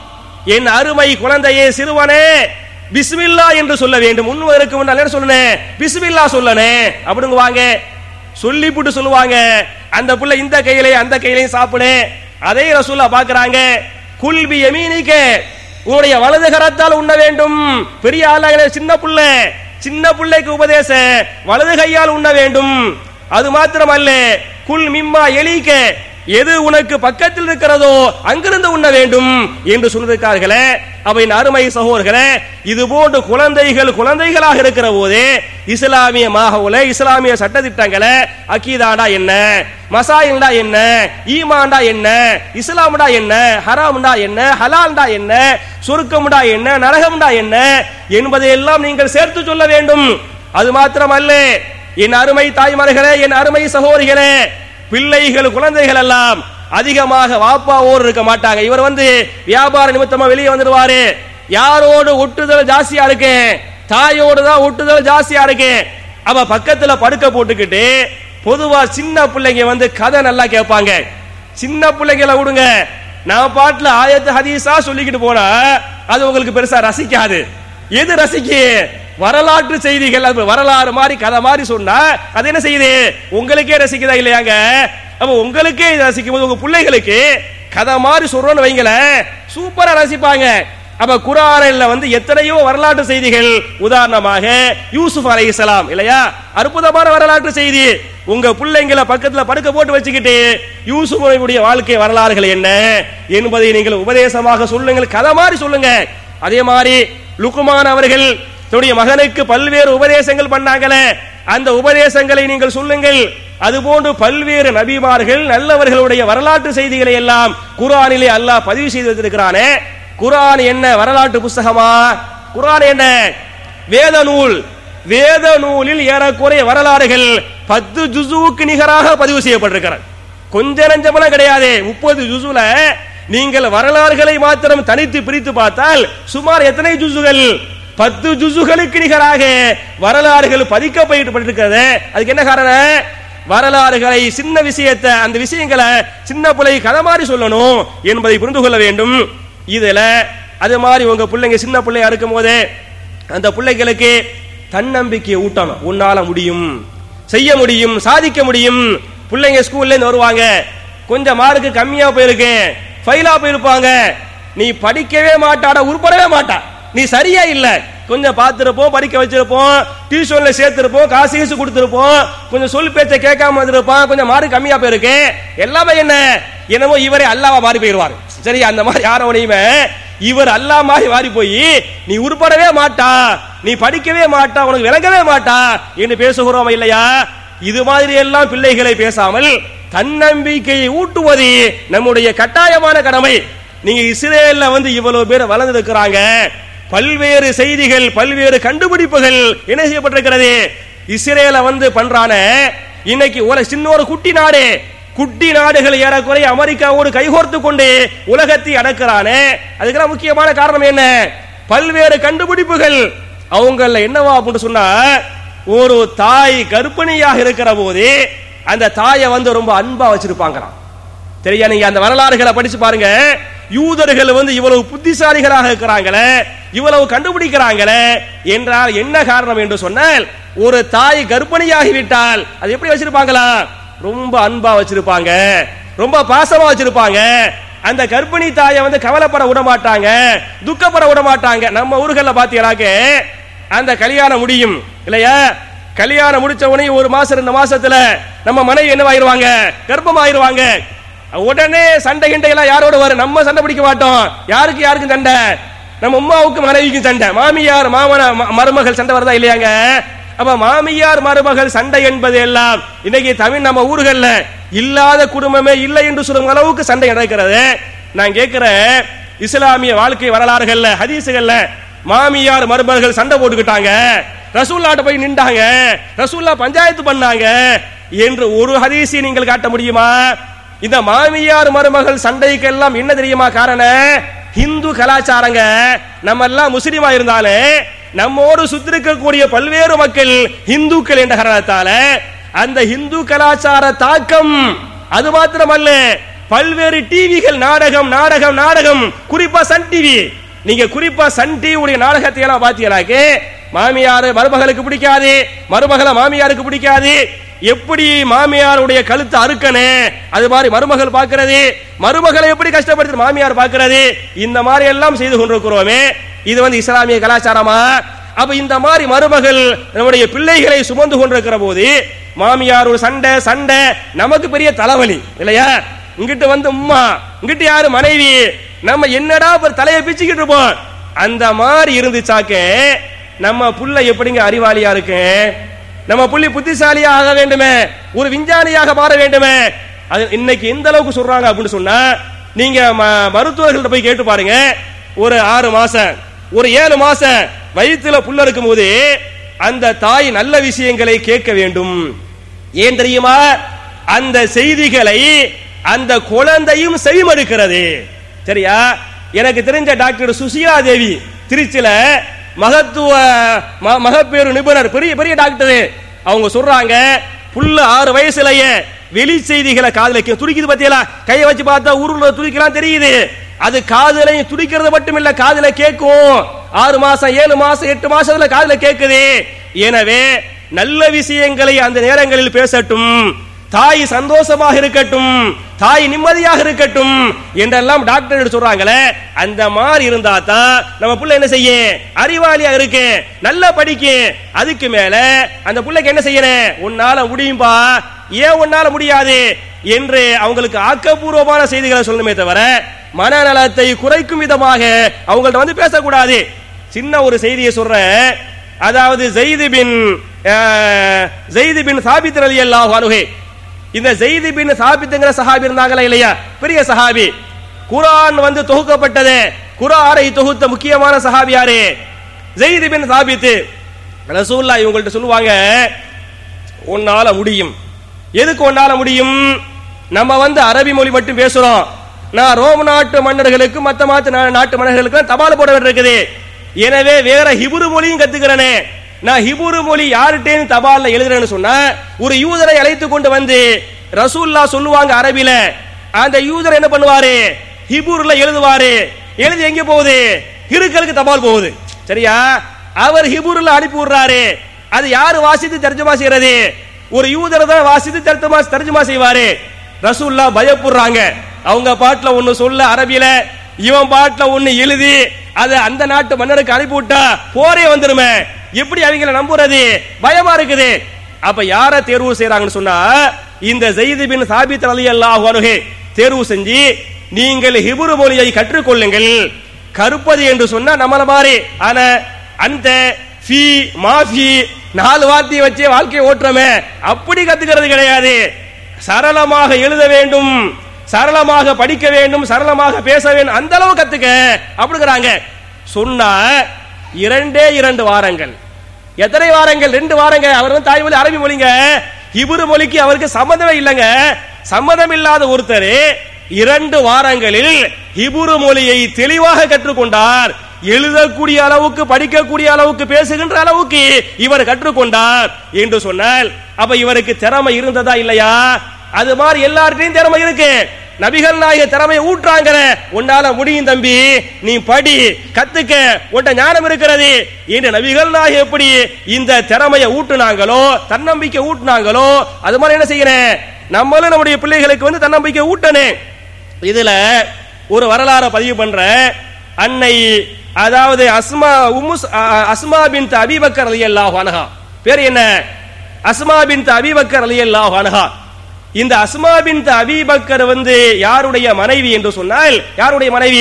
என் அருமை குழந்தையே சிறுவனே பிஸ்மில்லா என்று சொல்ல வேண்டும் முன்வருக்கு முன்னால் என்ன சொல்லணும் பிஸ்மில்லா சொல்லனே அப்படிங்க வாங்க சொல்லி போட்டு சொல்லுவாங்க அந்த புள்ள இந்த கையிலையும் அந்த கையிலையும் சாப்பிடு அதே ரசூல்லா பாக்குறாங்க குல்பி யமீனிக்க உன்னுடைய வலது கரத்தால் உண்ண வேண்டும் பெரிய ஆளாக சின்ன புள்ள சின்ன பிள்ளைக்கு உபதேச வலது கையால் உண்ண வேண்டும் அது மாத்திரமல்ல குல் மிம்மா எலிக்க எது உனக்கு பக்கத்தில் இருக்கிறதோ அங்கிருந்து உண்ண வேண்டும் என்று சொல்லிருக்கார்களே அவையின் அருமை சகோதரர்களே இது போன்று குழந்தைகள் குழந்தைகளாக இருக்கிற போது இஸ்லாமிய மாகவுல இஸ்லாமிய சட்டதிட்டங்களை அக்கீதாண்டா என்ன மசாயில்டா என்ன ஈமான்டா என்ன இஸ்லாம்டா என்ன ஹராம்டா என்ன ஹலால்டா என்ன சுருக்கம்டா என்ன நரகம்டா என்ன என்பதையெல்லாம் நீங்கள் சேர்த்து சொல்ல வேண்டும் அது மாத்திரமல்ல என் அருமை தாய்மார்களே என் அருமை சகோதரிகளே பிள்ளைகள் குழந்தைகள் எல்லாம் அதிகமாக வாப்பாவோடு இருக்க மாட்டாங்க இவர் வந்து வியாபார நிமித்தமா வெளியே வந்துடுவாரு யாரோடு ஒட்டுதல் ஜாஸ்தியா இருக்கு தாயோடு தான் ஒட்டுதல் ஜாஸ்தியா இருக்கு அவ பக்கத்துல படுக்க போட்டுக்கிட்டு பொதுவா சின்ன பிள்ளைங்க வந்து கதை நல்லா கேட்பாங்க சின்ன பிள்ளைங்கள விடுங்க நான் பாட்டுல ஆயத்து ஹதீஸா சொல்லிக்கிட்டு போனா அது உங்களுக்கு பெருசா ரசிக்காது எது ரசிக்கு வரலாற்று செய்திகள் அது வரலாறு மாதிரி கதை மாதிரி சொன்னா அது என்ன செய்யுது உங்களுக்கே ரசிக்குதா இல்லையாங்க அப்ப உங்களுக்கே இது ரசிக்கும் போது உங்க பிள்ளைகளுக்கு கதை மாதிரி சொல்றோம்னு வைங்களேன் சூப்பரா ரசிப்பாங்க அப்ப குரானில் வந்து எத்தனையோ வரலாற்று செய்திகள் உதாரணமாக யூசுப் அலைஹிஸ்ஸலாம் இல்லையா அற்புதமான வரலாற்று செய்தி உங்க பிள்ளைங்களை பக்கத்துல படுக்க போட்டு வச்சுக்கிட்டு யூசுஃபுடைய வாழ்க்கை வரலாறுகள் என்ன என்பதை நீங்கள் உபதேசமாக சொல்லுங்கள் கதை மாதிரி சொல்லுங்க அதே மாதிரி லுக்குமான் அவர்கள் தன்னுடைய மகனுக்கு பல்வேறு உபதேசங்கள் பண்ணாங்களே அந்த உபதேசங்களை நீங்கள் சொல்லுங்கள் அதுபோன்று பல்வேறு நபிமார்கள் நல்லவர்களுடைய வரலாற்று செய்திகளை எல்லாம் குரானிலே அல்லாஹ் பதிவு செய்து வைத்திருக்கிறானே குரான் என்ன வரலாற்று புஸ்தகமா குரான் என்ன வேத நூல் வேத நூலில் ஏறக்குறைய வரலாறுகள் பத்து ஜுசுவுக்கு நிகராக பதிவு செய்யப்பட்டிருக்கிறது கொஞ்ச நஞ்சமெல்லாம் கிடையாது முப்பது ஜுசுல நீங்கள் வரலாறுகளை மாத்திரம் தனித்து பிரித்து பார்த்தால் சுமார் எத்தனை ஜுசுகள் பத்து ஜுசுகளுக்கு நிகராக வரலாறுகள் பதிக்கப்பட்டிருக்கிறது அதுக்கு என்ன காரணம் வரலாறுகளை சின்ன விஷயத்தை அந்த விஷயங்களை சின்ன பிள்ளை கதை மாதிரி சொல்லணும் என்பதை புரிந்து கொள்ள வேண்டும் இதுல அது மாதிரி உங்க பிள்ளைங்க சின்ன பிள்ளையா இருக்கும் போது அந்த பிள்ளைகளுக்கு தன்னம்பிக்கையை ஊட்டணும் உன்னால முடியும் செய்ய முடியும் சாதிக்க முடியும் பிள்ளைங்க ஸ்கூல்ல இருந்து வருவாங்க கொஞ்சம் மார்க்கு கம்மியா போயிருக்கு ஃபெயிலா போயிருப்பாங்க நீ படிக்கவே மாட்டாட உருப்படவே மாட்டா நீ சரியா இல்ல கொஞ்சம் பார்த்திருப்போம் படிக்க வச்சிருப்போம் டியூஷன்ல சேர்த்திருப்போம் காசு கீசு கொடுத்திருப்போம் கொஞ்சம் சொல் பேச்ச கேட்காம வந்திருப்பான் கொஞ்சம் மார்க் கம்மியா போயிருக்கு எல்லாமே என்ன என்னமோ இவரே அல்லாவா மாறி போயிருவாரு சரி அந்த மாதிரி யாரவனையுமே இவர் அல்லா மாதிரி மாறி போய் நீ உருப்படவே மாட்டா நீ படிக்கவே மாட்டா உனக்கு விளங்கவே மாட்டா என்று பேசுகிறோம் இல்லையா இது மாதிரி எல்லாம் பிள்ளைகளை பேசாமல் தன்னம்பிக்கையை ஊட்டுவது நம்முடைய கட்டாயமான கடமை நீங்க இஸ்ரேல்ல வந்து இவ்வளவு பேர் வளர்ந்திருக்கிறாங்க பல்வேறு செய்திகள் பல்வேறு கண்டுபிடிப்புகள் என்ன செய்யப்பட்டிருக்கிறது இஸ்ரேல வந்து பண்றான இன்னைக்கு உலக சின்ன ஒரு குட்டி நாடு குட்டி நாடுகள் ஏறக்குறைய அமெரிக்காவோடு கைகோர்த்து கொண்டு உலகத்தை அடக்கிறானே அதுக்கெல்லாம் முக்கியமான காரணம் என்ன பல்வேறு கண்டுபிடிப்புகள் அவங்கள என்னவா அப்படின்னு சொன்னா ஒரு தாய் கர்ப்பிணியாக இருக்கிற போது அந்த தாயை வந்து ரொம்ப அன்பா வச்சிருப்பாங்களாம் சரியா நீங்க அந்த வரலாறுகளை படிச்சு பாருங்க யூதர்கள் வந்து இவ்வளவு புத்திசாலிகளாக இருக்கிறாங்களே இவ்வளவு கண்டுபிடிக்கிறாங்களே என்றால் என்ன காரணம் என்று சொன்னால் ஒரு தாய் கர்ப்பிணியாகி விட்டால் அது எப்படி வச்சிருப்பாங்களா ரொம்ப அன்பா வச்சிருப்பாங்க ரொம்ப பாசமா வச்சிருப்பாங்க அந்த கர்ப்பிணி தாயை வந்து கவலைப்பட விட மாட்டாங்க துக்கப்பட விட மாட்டாங்க நம்ம ஊர்கள்ல பாத்தீங்கன்னாக்க அந்த கல்யாணம் முடியும் இல்லையா கல்யாணம் முடிச்ச உடனே ஒரு மாசம் ரெண்டு மாசத்துல நம்ம மனைவி என்னவாயிருவாங்க கர்ப்பமாயிருவாங்க உடனே சண்டை கிண்டை எல்லாம் யாரோட வரும் நம்ம சண்டை பிடிக்க மாட்டோம் யாருக்கு யாருக்கும் சண்டை நம்ம அம்மாவுக்கு மனைவிக்கும் சண்டை மாமியார் மாமன ம- மருமகள் சண்டை வருதா இல்லையாங்க அப்ப மாமியார் மருமகள் சண்டை என்பது எல்லாம் இன்னைக்கு தமிழ் நம்ம ஊர்கள்ல இல்லாத குடும்பமே இல்லை என்று சொல்லும் அளவுக்கு சண்டை நடக்கிறது நான் கேட்கிறேன் இஸ்லாமிய வாழ்க்கை வரலாறுகள்ல ஹதீசுகள்ல மாமியார் மருமகள் சண்டை போட்டுக்கிட்டாங்க ரசூல்லாட்ட போய் நின்றாங்க ரசூல்லா பஞ்சாயத்து பண்ணாங்க என்று ஒரு ஹதீஸை நீங்கள் காட்ட முடியுமா இந்த மாமியார் மருமகள் சண்டைக்கெல்லாம் என்ன தெரியுமா காரணம் ஹிந்து கலாச்சாரங்க நம்ம எல்லாம் முஸ்லீமா இருந்தாலே நம்மோடு சுத்திருக்கக்கூடிய பல்வேறு மக்கள் இந்துக்கள் என்ற காரணத்தால அந்த இந்து கலாச்சார தாக்கம் அது மாத்திரமல்ல பல்வேறு டிவிகள் நாடகம் நாடகம் நாடகம் குறிப்பா சன் டிவி நீங்க குறிப்பா சன் டிவி உடைய நாடகத்தை எல்லாம் பாத்தீங்கன்னாக்கே மாமியார் மருமகளுக்கு பிடிக்காது மருமகளை மாமியாருக்கு பிடிக்காது எப்படி மாமியாருடைய கழுத்தை அறுக்கனே அது மாதிரி மருமகள் பார்க்கிறது மருமகளை எப்படி கஷ்டப்படுத்து மாமியார் பார்க்கிறது இந்த மாதிரி எல்லாம் செய்து கொண்டிருக்கிறோமே இது வந்து இஸ்லாமிய கலாச்சாரமா அப்ப இந்த மாதிரி மருமகள் நம்முடைய பிள்ளைகளை சுமந்து கொண்டிருக்கிற போது மாமியார் ஒரு சண்டை சண்டை நமக்கு பெரிய தலைவலி இல்லையா இங்கிட்டு வந்து உம்மா இங்கிட்டு யாரு மனைவி நம்ம என்னடா ஒரு தலையை பிச்சுக்கிட்டு இருப்போம் அந்த மாதிரி இருந்துச்சாக்க நம்ம புள்ள எப்படிங்க அறிவாளியா இருக்கு நம்ம புள்ளி புத்திசாலியா ஆக வேண்டுமே ஒரு விஞ்ஞானியாக மாற வேண்டுமே அது இன்னைக்கு எந்த அளவுக்கு சொல்றாங்க அப்படின்னு சொன்னா நீங்க ம- மருத்துவர்கள்ட்ட போய் கேட்டு பாருங்க ஒரு ஆறு மாசம் ஒரு ஏழு மாசம் வயிற்றுல புள்ள இருக்கும் போது அந்த தாய் நல்ல விஷயங்களை கேட்க வேண்டும் ஏன் தெரியுமா அந்த செய்திகளை அந்த குழந்தையும் செவிமடுக்கிறது சரியா எனக்கு தெரிஞ்ச டாக்டர் சுசீலா தேவி திருச்சியில மகத்துவ ம- மகப்பேறு நிபுணர் பெரிய பெரிய டாக்டர் அவங்க சொல்றாங்க புள்ள ஆறு வயசுலயே வெளி செய்திகளை காதுல கே- துடிக்குது பத்தியலா கையை வச்சு பார்த்தா ஊருல துடிக்கலாம் தெரியுது அது காதுலையும் துடிக்கிறது மட்டும் இல்ல காதுல கேட்கும் ஆறு மாசம் ஏழு மாசம் எட்டு மாசத்துல காதுல கேட்குது எனவே நல்ல விஷயங்களை அந்த நேரங்களில் பேசட்டும் தாய் சந்தோஷமாக இருக்கட்டும் தாய் நிம்மதியாக இருக்கட்டும் என்றெல்லாம் டாக்டர் சொல்றாங்களே அந்த மாதிரி இருந்தா தான் நம்ம புள்ள என்ன செய்ய அறிவாளியா இருக்கு நல்லா படிக்கு அதுக்கு மேல அந்த புள்ளைக்கு என்ன செய்யணும் உன்னால முடியும்பா ஏன் உன்னால முடியாது என்று அவங்களுக்கு ஆக்கப்பூர்வமான செய்திகளை சொல்லணுமே தவிர மனநலத்தை குறைக்கும் விதமாக அவங்கள்ட்ட வந்து பேசக்கூடாது சின்ன ஒரு செய்தியை சொல்றேன் அதாவது ஜெயிது பின் அஹ், ஜெயிது பின் சாபித் ரலியல்லாஹு அன்ஹு இந்த ஜெயிது பின் சாபித்துங்கிற சஹாபி இருந்தாங்களா இல்லையா பெரிய சஹாபி குர்ஆன் வந்து தொகுக்கப்பட்டது குர்ஆனை தொகுத்த முக்கியமான சஹாபி யாரு ஜெயிது பின் சாபித் ரசூலுல்லாஹ் இவங்கள்ட்ட சொல்லுவாங்க உன்னால முடியும் எதுக்கு உன்னால முடியும் நம்ம வந்து அரபி மொழி மட்டும் பேசுறோம் நான் ரோம் நாட்டு மன்னர்களுக்கு மத்த மாத்து நா- நாட்டு மன்னர்களுக்கு தபால் போட வேண்டியிருக்குது எனவே வேற ஹிபுரு மொழியும் கத்துக்கிறேனே நான் ஹிபுரு மொழி யார்கிட்டேன்னு தபால்ல எழுதுறேன்னு சொன்னா ஒரு யூதரை அழைத்து கொண்டு வந்து ரசூல்லா சொல்லுவாங்க அரபில அந்த யூதர் என்ன பண்ணுவாரு ஹிபுர்ல எழுதுவாரு எழுதி எங்க போகுது ஹிருக்களுக்கு தபால் போகுது சரியா அவர் ஹிபுர்ல அனுப்பி விடுறாரு அது யாரு வாசித்து தர்ஜமா செய்யறது ஒரு யூதர் தான் வாசித்து தர்ஜமா தர்ஜமா செய்வாரு ரசூல்லா பயப்படுறாங்க அவங்க பாட்டுல ஒண்ணு சொல்ல அரபியில இவன் பாட்டுல ஒண்ணு எழுதி அதை அந்த நாட்டு மன்னருக்கு அனுப்பி விட்டா போரே வந்துருமே எப்படி அவங்கள நம்புறது பயமா இருக்குது அப்ப யார தேர்வு செய்யறாங்கன்னு சொன்னா இந்த ஜெயிது பின் சாபித் ரலியல்லாஹு அன்ஹு தேர்வு செஞ்சு நீங்கள் ஹிப்ரு மொழியை கற்றுக்கொள்ளுங்கள் கருப்பது என்று சொன்னா நம்மள மாதிரி ஆனா அந்த ஃபி மாஃபி நாலு வார்த்தையை வச்சே வாழ்க்கையை ஓட்டுறமே அப்படி கத்துக்கிறது கிடையாது சரளமாக எழுத வேண்டும் சரளமாக படிக்க வேண்டும் சரளமாக பேச வேண்டும் அந்த அளவு கத்துக்க அப்படிங்கிறாங்க சொன்னா இரண்டே இரண்டு வாரங்கள் எத்தனை வாரங்கள் ரெண்டு வாரங்க அவர் வந்து தாய்மொழி அரபி மொழிங்க இபுரு மொழிக்கு அவருக்கு சம்மந்தமே இல்லைங்க சம்மதம் இல்லாத ஒருத்தர் இரண்டு வாரங்களில் ஹிபுரு மொழியை தெளிவாக கற்றுக்கொண்டார் எழுதக்கூடிய அளவுக்கு படிக்கக்கூடிய அளவுக்கு பேசுகின்ற அளவுக்கு இவர் கற்றுக்கொண்டார் என்று சொன்னால் அப்ப இவருக்கு திறமை இருந்ததா இல்லையா அது மாதிரி எல்லார்கிட்டையும் திறமை இருக்கு நபிகள் நாயக திறமையை ஊட்டுறாங்க உன்னால முடியும் தம்பி நீ படி கத்துக்க உன்ட ஞானம் இருக்கிறது என்று நபிகள் நாயகம் எப்படி இந்த திறமையை ஊட்டுனாங்களோ தன்னம்பிக்கை ஊட்டுனாங்களோ அது மாதிரி என்ன செய்யணும் நம்மளும் நம்முடைய பிள்ளைகளுக்கு வந்து தன்னம்பிக்கை ஊட்டணும் இதுல ஒரு வரலாறை பதிவு பண்ற அன்னை அதாவது அஸ்மா உம்முஸ் அ- அஸ்மா பின் அபிபக்கர் ரலியல்லாஹு அன்ஹா பேர் என்ன அஸ்மா பின் அபிபக்கர் ரலியல்லாஹு அன்ஹா இந்த அஸ்மா பின் அபிபக்கர் வந்து யாருடைய மனைவி என்று சொன்னால் யாருடைய மனைவி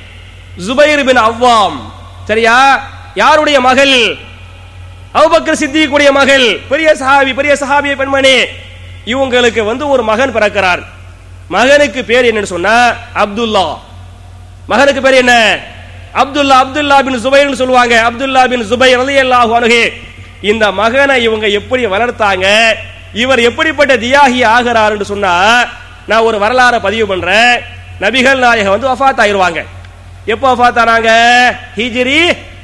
ஜுபைர் பின் அவ்வாம் சரியா யாருடைய மகள் அபுபக்கர் சித்திக்குடைய மகள் பெரிய சஹாபி பெரிய சஹாபிய பெண்மணி இவங்களுக்கு வந்து ஒரு மகன் பிறக்கிறார் மகனுக்கு பேர் என்னன்னு சொன்னா அப்துல்லா மகனுக்கு பேர் என்ன அப்துல்லா அப்துல்லா பின் சுபைர்னு சொல்லுவாங்க அப்துல்லா பின் சுபைர் ரலியல்லாஹு அன்ஹு இந்த மகனை இவங்க எப்படி வளர்த்தாங்க இவர் எப்படிப்பட்ட தியாகி ஆகிறாருன்னு சொன்னா நான் ஒரு வரலாறை பதிவு பண்றேன் நபிகள் நாயகம் வந்து வஃபாத் ஆயிருவாங்க எப்போ வஃபாத் ஆனாங்க ஹிஜ்ரி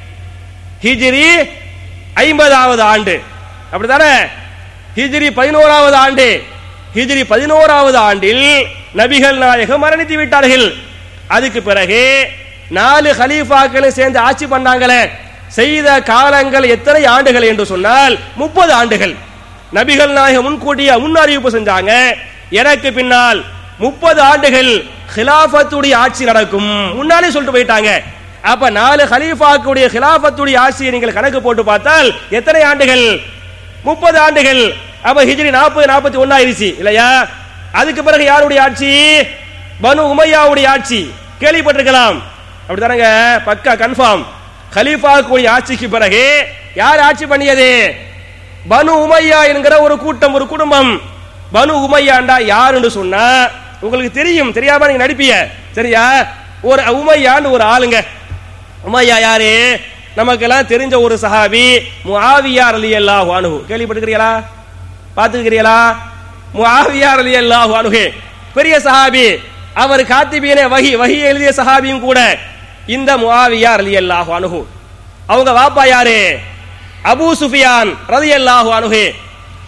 ஹிஜ்ரி ஐம்பதாவது ஆண்டு அப்படித்தானே ஹிஜ்ரி பதினோராவது ஆண்டு ஹிஜ்ரி பதினோராவது ஆண்டில் நபிகள் நாயகம் மரணித்து விட்டார்கள் அதுக்கு பிறகு நாலு ஹலீஃபாக்களும் சேர்ந்து ஆட்சி பண்ணாங்களே செய்த காலங்கள் எத்தனை ஆண்டுகள் என்று சொன்னால் முப்பது ஆண்டுகள் நபிகள் நாயகம் முன்கூட்டிய முன் அறிவிப்பு செஞ்சாங்க எனக்கு பின்னால் முப்பது ஆண்டுகள் ஹிலாஃபத்துடைய ஆட்சி நடக்கும் முன்னாலே சொல்லிட்டு போயிட்டாங்க அப்ப நாலு ஹலீஃபாக்குடைய ஹிலாஃபத்துடைய ஆட்சியை நீங்கள் கணக்கு போட்டு பார்த்தால் எத்தனை ஆண்டுகள் முப்பது ஆண்டுகள் அப்ப ஹிஜ்ரி நாற்பது நாற்பத்தி ஒன்னாயிருச்சு இல்லையா அதுக்கு பிறகு யாருடைய ஆட்சி பனு உமையாவுடைய ஆட்சி கேள்விப்பட்டிருக்கலாம் அப்படித்தானங்க பக்கா கன்ஃபார்ம் கலீஃபாக்குடைய ஆட்சிக்கு பிறகு யார் ஆட்சி பண்ணியது பனு உமையா என்கிற ஒரு கூட்டம் ஒரு குடும்பம் பனு உமையாண்டா யாருன்னு சொன்னா உங்களுக்கு தெரியும் தெரியாம நீங்க நடிப்பீங்க சரியா ஒரு உமையான்னு ஒரு ஆளுங்க உமையா யாரு நமக்கெல்லாம் தெரிஞ்ச ஒரு சஹாபி முஆவியா ரலியல்லாஹு அன்ஹு கேள்விப்பட்டிருக்கிறீங்களா பார்த்துக்கிறீங்களா முஆவியா ரலியல்லாஹு அன்ஹு பெரிய சஹாபி அவர் காத்திபீனே வஹி வஹி எழுதிய சஹாபியும் கூட இந்த முஆவியா ரலியல்லாஹு அன்ஹு அவங்க வாப்பா யாரு அபூ சுஃபியான் ரலியல்லாஹு அன்ஹு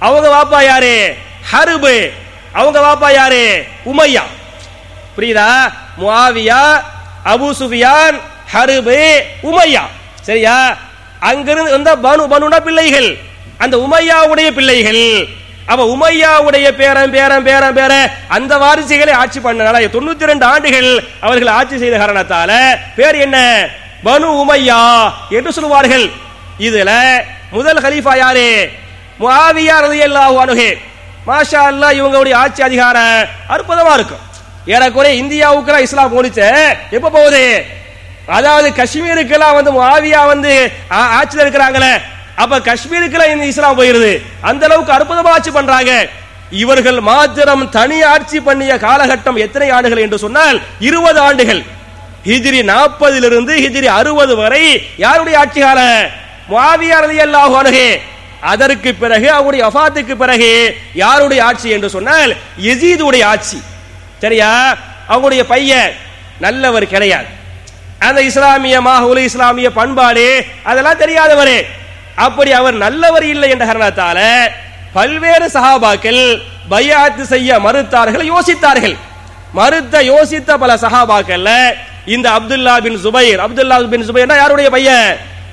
அவங்க வாப்பா யாரு ஹருபு அவங்க வாப்பா யாரு உமையா புரியுதா Muawiya Abu Sufyan Harb Umayya சரியா அங்கிருந்து வந்த பனு பனுனா பிள்ளைகள் அந்த உமையாவுடைய பிள்ளைகள் அப்ப உமையாவுடைய பேரன் பேரன் பேரன் பேர அந்த வாரிசுகளை ஆட்சி பண்ணனால தொண்ணூத்தி ரெண்டு ஆண்டுகள் அவர்கள் ஆட்சி செய்த காரணத்தால பேர் என்ன பனு உமையா என்று சொல்லுவார்கள் இதுல முதல் கலீஃபா யாரு முஆவியா ரலியல்லாஹு அன்ஹு மாஷா அல்லாஹ் இவங்களுடைய ஆட்சி அதிகாரம் அற்புதமா இருக்கும் ஏறக்குறைய இந்தியாவுக்குலாம் இஸ்லாம் போனிச்சு எப்ப போகுது அதாவது காஷ்மீருக்கெல்லாம் வந்து முஆவியா வந்து ஆ- ஆட்சியில் இருக்கிறாங்களே அப்ப காஷ்மீருக்கெல்லாம் இந்த இஸ்லாம் போயிருது அந்த அளவுக்கு அற்புதமா ஆட்சி பண்றாங்க இவர்கள் மாத்திரம் தனி ஆட்சி பண்ணிய காலகட்டம் எத்தனை ஆண்டுகள் என்று சொன்னால் இருபது ஆண்டுகள் ஹிஜ்ரி நாற்பதிலிருந்து ஹிஜ்ரி அறுபது வரை யாருடைய ஆட்சி காலம் முஆவியா ரலியல்லாஹு அன்ஹு அதற்கு பிறகு அவருடைய வஃபாத்துக்கு பிறகு யாருடைய ஆட்சி என்று சொன்னால் யசீதுடைய ஆட்சி சரியா அவங்களுடைய பையன் நல்லவர் கிடையாது அந்த இஸ்லாமிய மாஹுல் இஸ்லாமிய பண்பாடு அதெல்லாம் தெரியாதவர் அப்படி அவர் நல்லவர் இல்லை என்ற காரணத்தால பல்வேறு சஹாபாக்கள் பையாத்து செய்ய மறுத்தார்கள் யோசித்தார்கள் மறுத்த யோசித்த பல சஹாபாக்கள்ல இந்த அப்துல்லா பின் சுபைர் அப்துல்லா பின் சுபைர் யாருடைய பையன்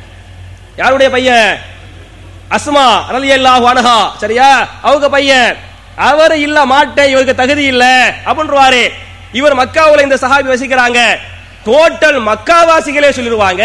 யாருடைய பையன் அஸ்மா ரலியல்லாஹு அன்ஹா சரியா அவங்க பையன் அவர் இல்ல மாட்டேன் இவருக்கு தகுதி இல்ல அப்படின்றாரு இவர் மக்காவுல இந்த சஹாபி வசிக்கிறாங்க டோட்டல் மக்காவாசிகளே சொல்லிடுவாங்க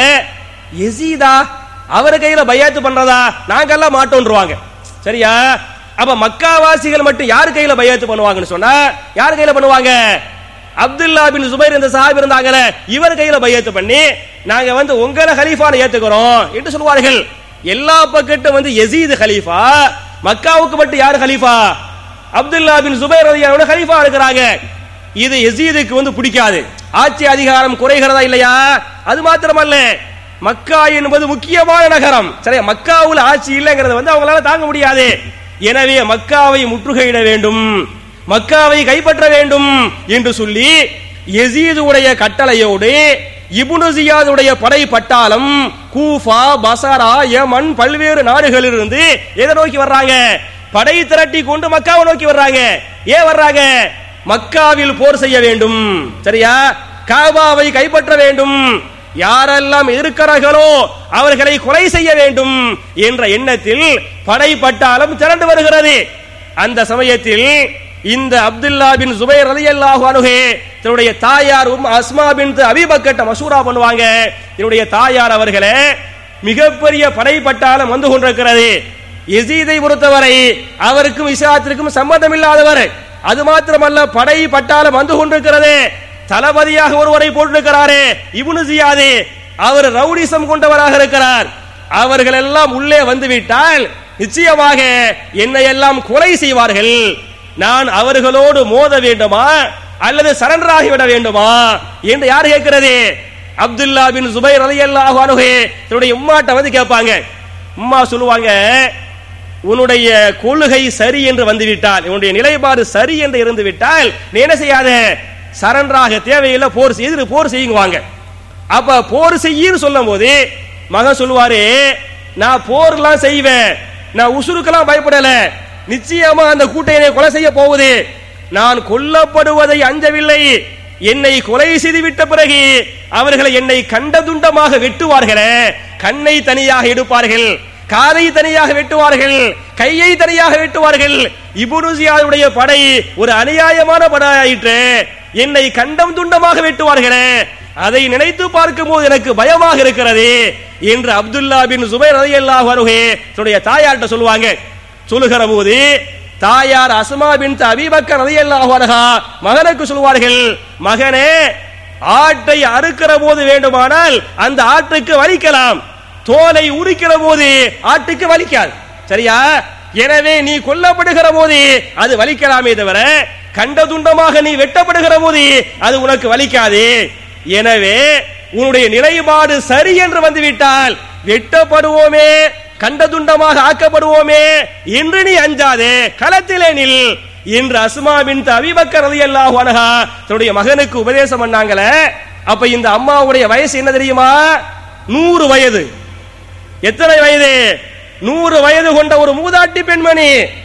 எசீதா அவர் கையில பையாத்து பண்றதா நாங்கெல்லாம் மாட்டோம்ன்றுவாங்க சரியா அப்ப மக்காவாசிகள் மட்டும் யார் கையில பையாத்து பண்ணுவாங்கன்னு சொன்னா யார் கையில பண்ணுவாங்க அப்துல்லா பின் சுபைர் இந்த சஹாபி இருந்தாங்கல இவர் கையில பையத்து பண்ணி நாங்க வந்து உங்களை ஹலீஃபான ஏத்துக்கிறோம் என்று சொல்வார்கள் எல்லா பக்கட்டும் வந்து யசீது ஹலீஃபா மக்காவுக்கு மட்டும் யார் ஹலீஃபா அப்துல்லா பின் சுபைர் ரலியல்லாஹு ஹலீஃபா இருக்கிறாங்க இது யசீதுக்கு வந்து பிடிக்காது ஆட்சி அதிகாரம் குறைகிறதா இல்லையா அது மாத்திரமல்ல மக்கா என்பது முக்கியமான நகரம் சரியா மக்காவுல ஆட்சி இல்லைங்கிறத வந்து அவங்களால தாங்க முடியாது எனவே மக்காவை முற்றுகையிட வேண்டும் மக்காவை கைப்பற்ற வேண்டும் என்று சொல்லி யசீதுடைய கட்டளையோடு இப்னு ஜியாதுடைய படை பட்டாளம் கூஃபா பசரா யமன் பல்வேறு நாடுகளிலிருந்து எதை நோக்கி வர்றாங்க படை திரட்டி கொண்டு மக்காவை நோக்கி வர்றாங்க ஏன் வர்றாங்க மக்காவில் போர் செய்ய வேண்டும் சரியா காபாவை கைப்பற்ற வேண்டும் யாரெல்லாம் இருக்கிறார்களோ அவர்களை கொலை செய்ய வேண்டும் என்ற எண்ணத்தில் படை பட்டாளம் திரண்டு வருகிறது அந்த சமயத்தில் இந்த அப்துல்லா பின் சுபைர் ரலியல்லாஹு அன்ஹு தன்னுடைய தாயார் உம் அஸ்மா பின் அபிபக்கட்ட மசூரா பண்ணுவாங்க என்னுடைய தாயார் அவர்களே மிகப்பெரிய படை பட்டாளம் வந்து கொண்டிருக்கிறது எசீதை பொறுத்தவரை அவருக்கும் இஸ்லாத்திற்கும் சம்பந்தம் இல்லாதவர் அது மாத்திரமல்ல படை பட்டாளம் வந்து கொண்டிருக்கிறது தளபதியாக ஒருவரை போட்டிருக்கிறாரே இப்னு ஜியாது அவர் ரவுடிசம் கொண்டவராக இருக்கிறார் அவர்கள் எல்லாம் உள்ளே வந்து விட்டால் நிச்சயமாக என்னை எல்லாம் கொலை செய்வார்கள் நான் அவர்களோடு மோத வேண்டுமா அல்லது சரண்டர் ஆகிவிட வேண்டுமா என்று யார் கேட்கிறது அப்துல்லா பின் சுபைர் ரலியல்லாஹு அன்ஹு தன்னுடைய உம்மாட்ட வந்து கேட்பாங்க உம்மா சொல்லுவாங்க உன்னுடைய கொள்கை சரி என்று வந்துவிட்டால் உன்னுடைய நிலைப்பாடு சரி என்று இருந்து விட்டால் நீ என்ன செய்யாத சரண்டராக தேவையில்லை போர் செய்து போர் செய்யுங்குவாங்க அப்ப போர் செய்யின்னு சொல்லும் போது மகன் சொல்லுவாரு நான் போர்லாம் செய்வேன் நான் உசுருக்கெல்லாம் பயப்படல நிச்சயமா அந்த கூட்டையினை கொலை செய்ய போகுது நான் கொல்லப்படுவதை அஞ்சவில்லை என்னை கொலை செய்து விட்ட பிறகு அவர்களை என்னை கண்ட துண்டமாக வெட்டுவார்களே கண்ணை தனியாக எடுப்பார்கள் காதை தனியாக வெட்டுவார்கள் கையை தனியாக வெட்டுவார்கள் இபுனுசியாவுடைய படை ஒரு அநியாயமான படையாயிற்று என்னை கண்டம் துண்டமாக வெட்டுவார்களே அதை நினைத்து பார்க்கும் போது எனக்கு பயமாக இருக்கிறது என்று அப்துல்லா பின் சுபைர் ரலியல்லாஹு அன்ஹு தன்னுடைய தாயார்ட்ட சொல்லுவாங்க சொல்லுகிற போது தாயார் அஸ்மா பின் அபிபக்கர் ரலியல்லாஹு அன்ஹா மகனுக்கு சொல்வார்கள் மகனே ஆட்டை அறுக்கிற போது வேண்டுமானால் அந்த ஆட்டுக்கு வலிக்கலாம் தோலை உரிக்கிற போது ஆட்டுக்கு வலிக்காது சரியா எனவே நீ கொல்லப்படுகிற போது அது வலிக்கலாமே தவிர கண்ட துண்டமாக நீ வெட்டப்படுகிற போது அது உனக்கு வலிக்காது எனவே உன்னுடைய நிலைப்பாடு சரி என்று வந்துவிட்டால் வெட்டப்படுவோமே கண்ட துண்டமாக ஆக்கப்படுவோமே என்று நீ அஞ்சாதே களத்திலே நில் என்று அஸ்மா பின் அபிபக்கர் ரலியல்லாஹு அன்ஹா தன்னுடைய மகனுக்கு உபதேசம் பண்ணாங்களே அப்ப இந்த அம்மாவுடைய வயசு என்ன தெரியுமா நூறு வயது எத்தனை வயது நூறு வயது கொண்ட ஒரு மூதாட்டி பெண்மணி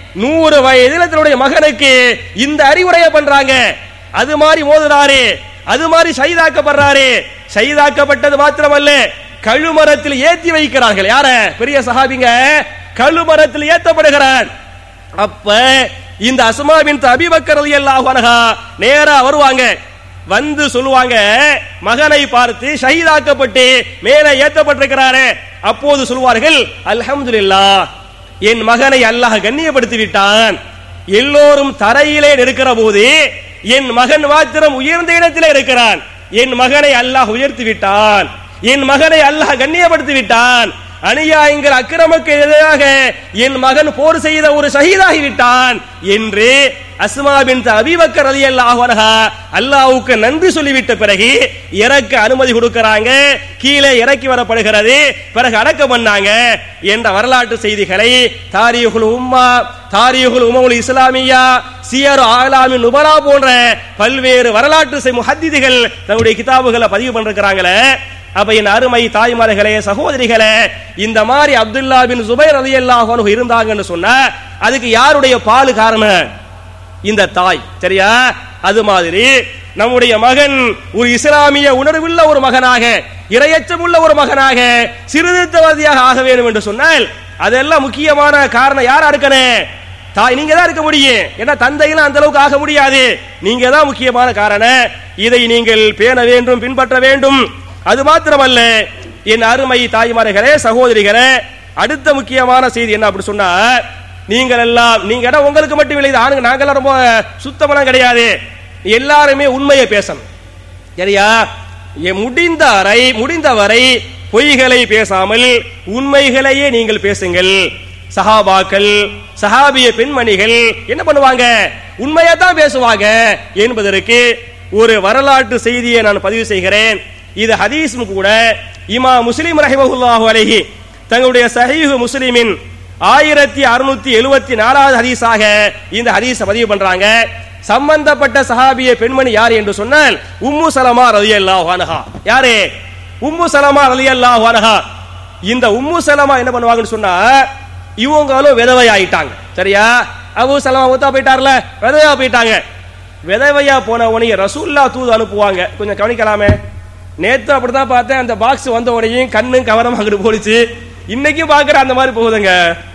நூறு வயதில் தன்னுடைய மகனுக்கு இந்த அறிவுரையை பண்றாங்க அது மாதிரி மோதுறாரு அது மாதிரி ஷைதாக்கப்படுறாரு ஷைதாக்கப்பட்டது மாத்திரமல்ல கழுமரத்தில் ஏத்தி வைக்கிறார்கள் யார பெரிய சஹாபிங்க கழுமரத்தில் ஏத்தப்படுகிறார் அப்ப இந்த அஸ்மா பின் அபிபக்கர் ரலியல்லாஹு அன்ஹா நேரா வருவாங்க வந்து சொல்லுவாங்க மகனை பார்த்து ஷஹீதாக்கப்பட்டு மேலே ஏத்தப்பட்டிருக்கிறாரே அப்போது சொல்வார்கள் அல்ஹம்துலில்லாஹ் என் மகனை அல்லாஹ் கண்ணியப்படுத்தி விட்டான் எல்லோரும் தரையிலே இருக்கிற போது என் மகன் மாத்திரம் உயர்ந்த இடத்திலே இருக்கிறான் என் மகனை அல்லாஹ் உயர்த்தி விட்டான் என் மகனை அல்லாஹ் கண்ணியப்படுத்தி விட்டான் அநியாயங்கள் அக்கிரமக்கு எதிராக என் மகன் போர் செய்த ஒரு ஷஹீதாகி விட்டான் என்று அஸ்மா பின் அபிபக்கர் ரலியல்லாஹு அன்ஹா அல்லாஹ்வுக்கு நன்றி சொல்லிவிட்ட பிறகு இறக்க அனுமதி கொடுக்கறாங்க கீழே இறக்கி வரப்படுகிறது பிறகு அடக்கம் பண்ணாங்க என்ற வரலாற்று செய்திகளை தாரியுல் உம்மா தாரியுல் உமவுல் இஸ்லாமியா சியர் ஆலாமி நுபரா போன்ற பல்வேறு வரலாற்று செய் முஹத்திதிகள் தன்னுடைய கிதாபுகளை பதிவு பண்ணிருக்கிறாங்களே அப்ப என் அருமை தாய்மார்களே சகோதரிகளே இந்த மாதிரி அப்துல்லா பின் சுபைர் ரலியல்லாஹு அன்ஹு இருந்தாங்கன்னு சொன்னா அதுக்கு யாருடைய பால் காரணம் இந்த தாய் சரியா அது மாதிரி நம்முடைய மகன் ஒரு இஸ்லாமிய உணர்வுள்ள ஒரு மகனாக இரையச்சமுள்ள ஒரு மகனாக சீர்திருத்தவாதியாக ஆக வேண்டும் என்று சொன்னால் அதெல்லாம் முக்கியமான காரணம் யாரா இருக்கணும் தாய் நீங்க தான் இருக்க முடியும் ஏன்னா தந்தையெல்லாம் அந்த அளவுக்கு ஆக முடியாது நீங்க தான் முக்கியமான காரணம் இதை நீங்கள் பேண வேண்டும் பின்பற்ற வேண்டும் அது மாத்திரமல்ல என் அருமை தாய்மார்களே சகோதரிகளே அடுத்த முக்கியமான செய்தி என்ன அப்படி சொன்னா நீங்கள் எல்லாம் நீங்க இடம் உங்களுக்கு மட்டும் இல்லை இது ஆணுங்க நாங்கெல்லாம் ரொம்ப சுத்தமெல்லாம் கிடையாது எல்லாருமே உண்மையை பேசணும் சரியா எ- முடிந்த வரை முடிந்தவரை பொய்களை பேசாமல் உண்மைகளையே நீங்கள் பேசுங்கள் சஹாபாக்கள் சஹாபிய பெண்மணிகள் என்ன பண்ணுவாங்க உண்மையா தான் பேசுவாங்க என்பதற்கு ஒரு வரலாற்று செய்தியை நான் பதிவு செய்கிறேன் இது ஹதீஸும் கூட இமா முஸ்லிம் ரஹிமஹுல்லாஹு அலைஹி தங்களுடைய சஹீஹ் முஸ்லிமின் ஆயிரத்தி அறுநூத்தி எழுபத்தி நாலாவது ஹதீஸாக இந்த ஹதீஸை பதிவு பண்றாங்க சம்பந்தப்பட்ட சஹாபிய பெண்மணி யார் என்று சொன்னால் உம்மு சலமா ரலியல்லாஹு அன்ஹா யாரு உம்மு சலமா ரலியல்லாஹு அன்ஹா இந்த உம்மு சலமா என்ன பண்ணுவாங்கன்னு சொன்னா இவங்களும் விதவை ஆயிட்டாங்க சரியா அபு சலமா ஊத்தா போயிட்டார்ல விதவையா போயிட்டாங்க விதவையா போன உடனே ரசூல்லா தூது அனுப்புவாங்க கொஞ்சம் கவனிக்கலாமே நேத்து அப்படிதான் பார்த்தேன் அந்த பாக்ஸ் வந்த உடனேயும் கண்ணும் கவனம் அங்கிட்டு போடுச்சு இன்னைக்கும் பாக்குற அந்த மாதிரி போகுதுங்க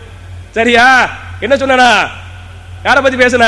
சரியா என்ன சொன்னா யார பத்தி பேசுன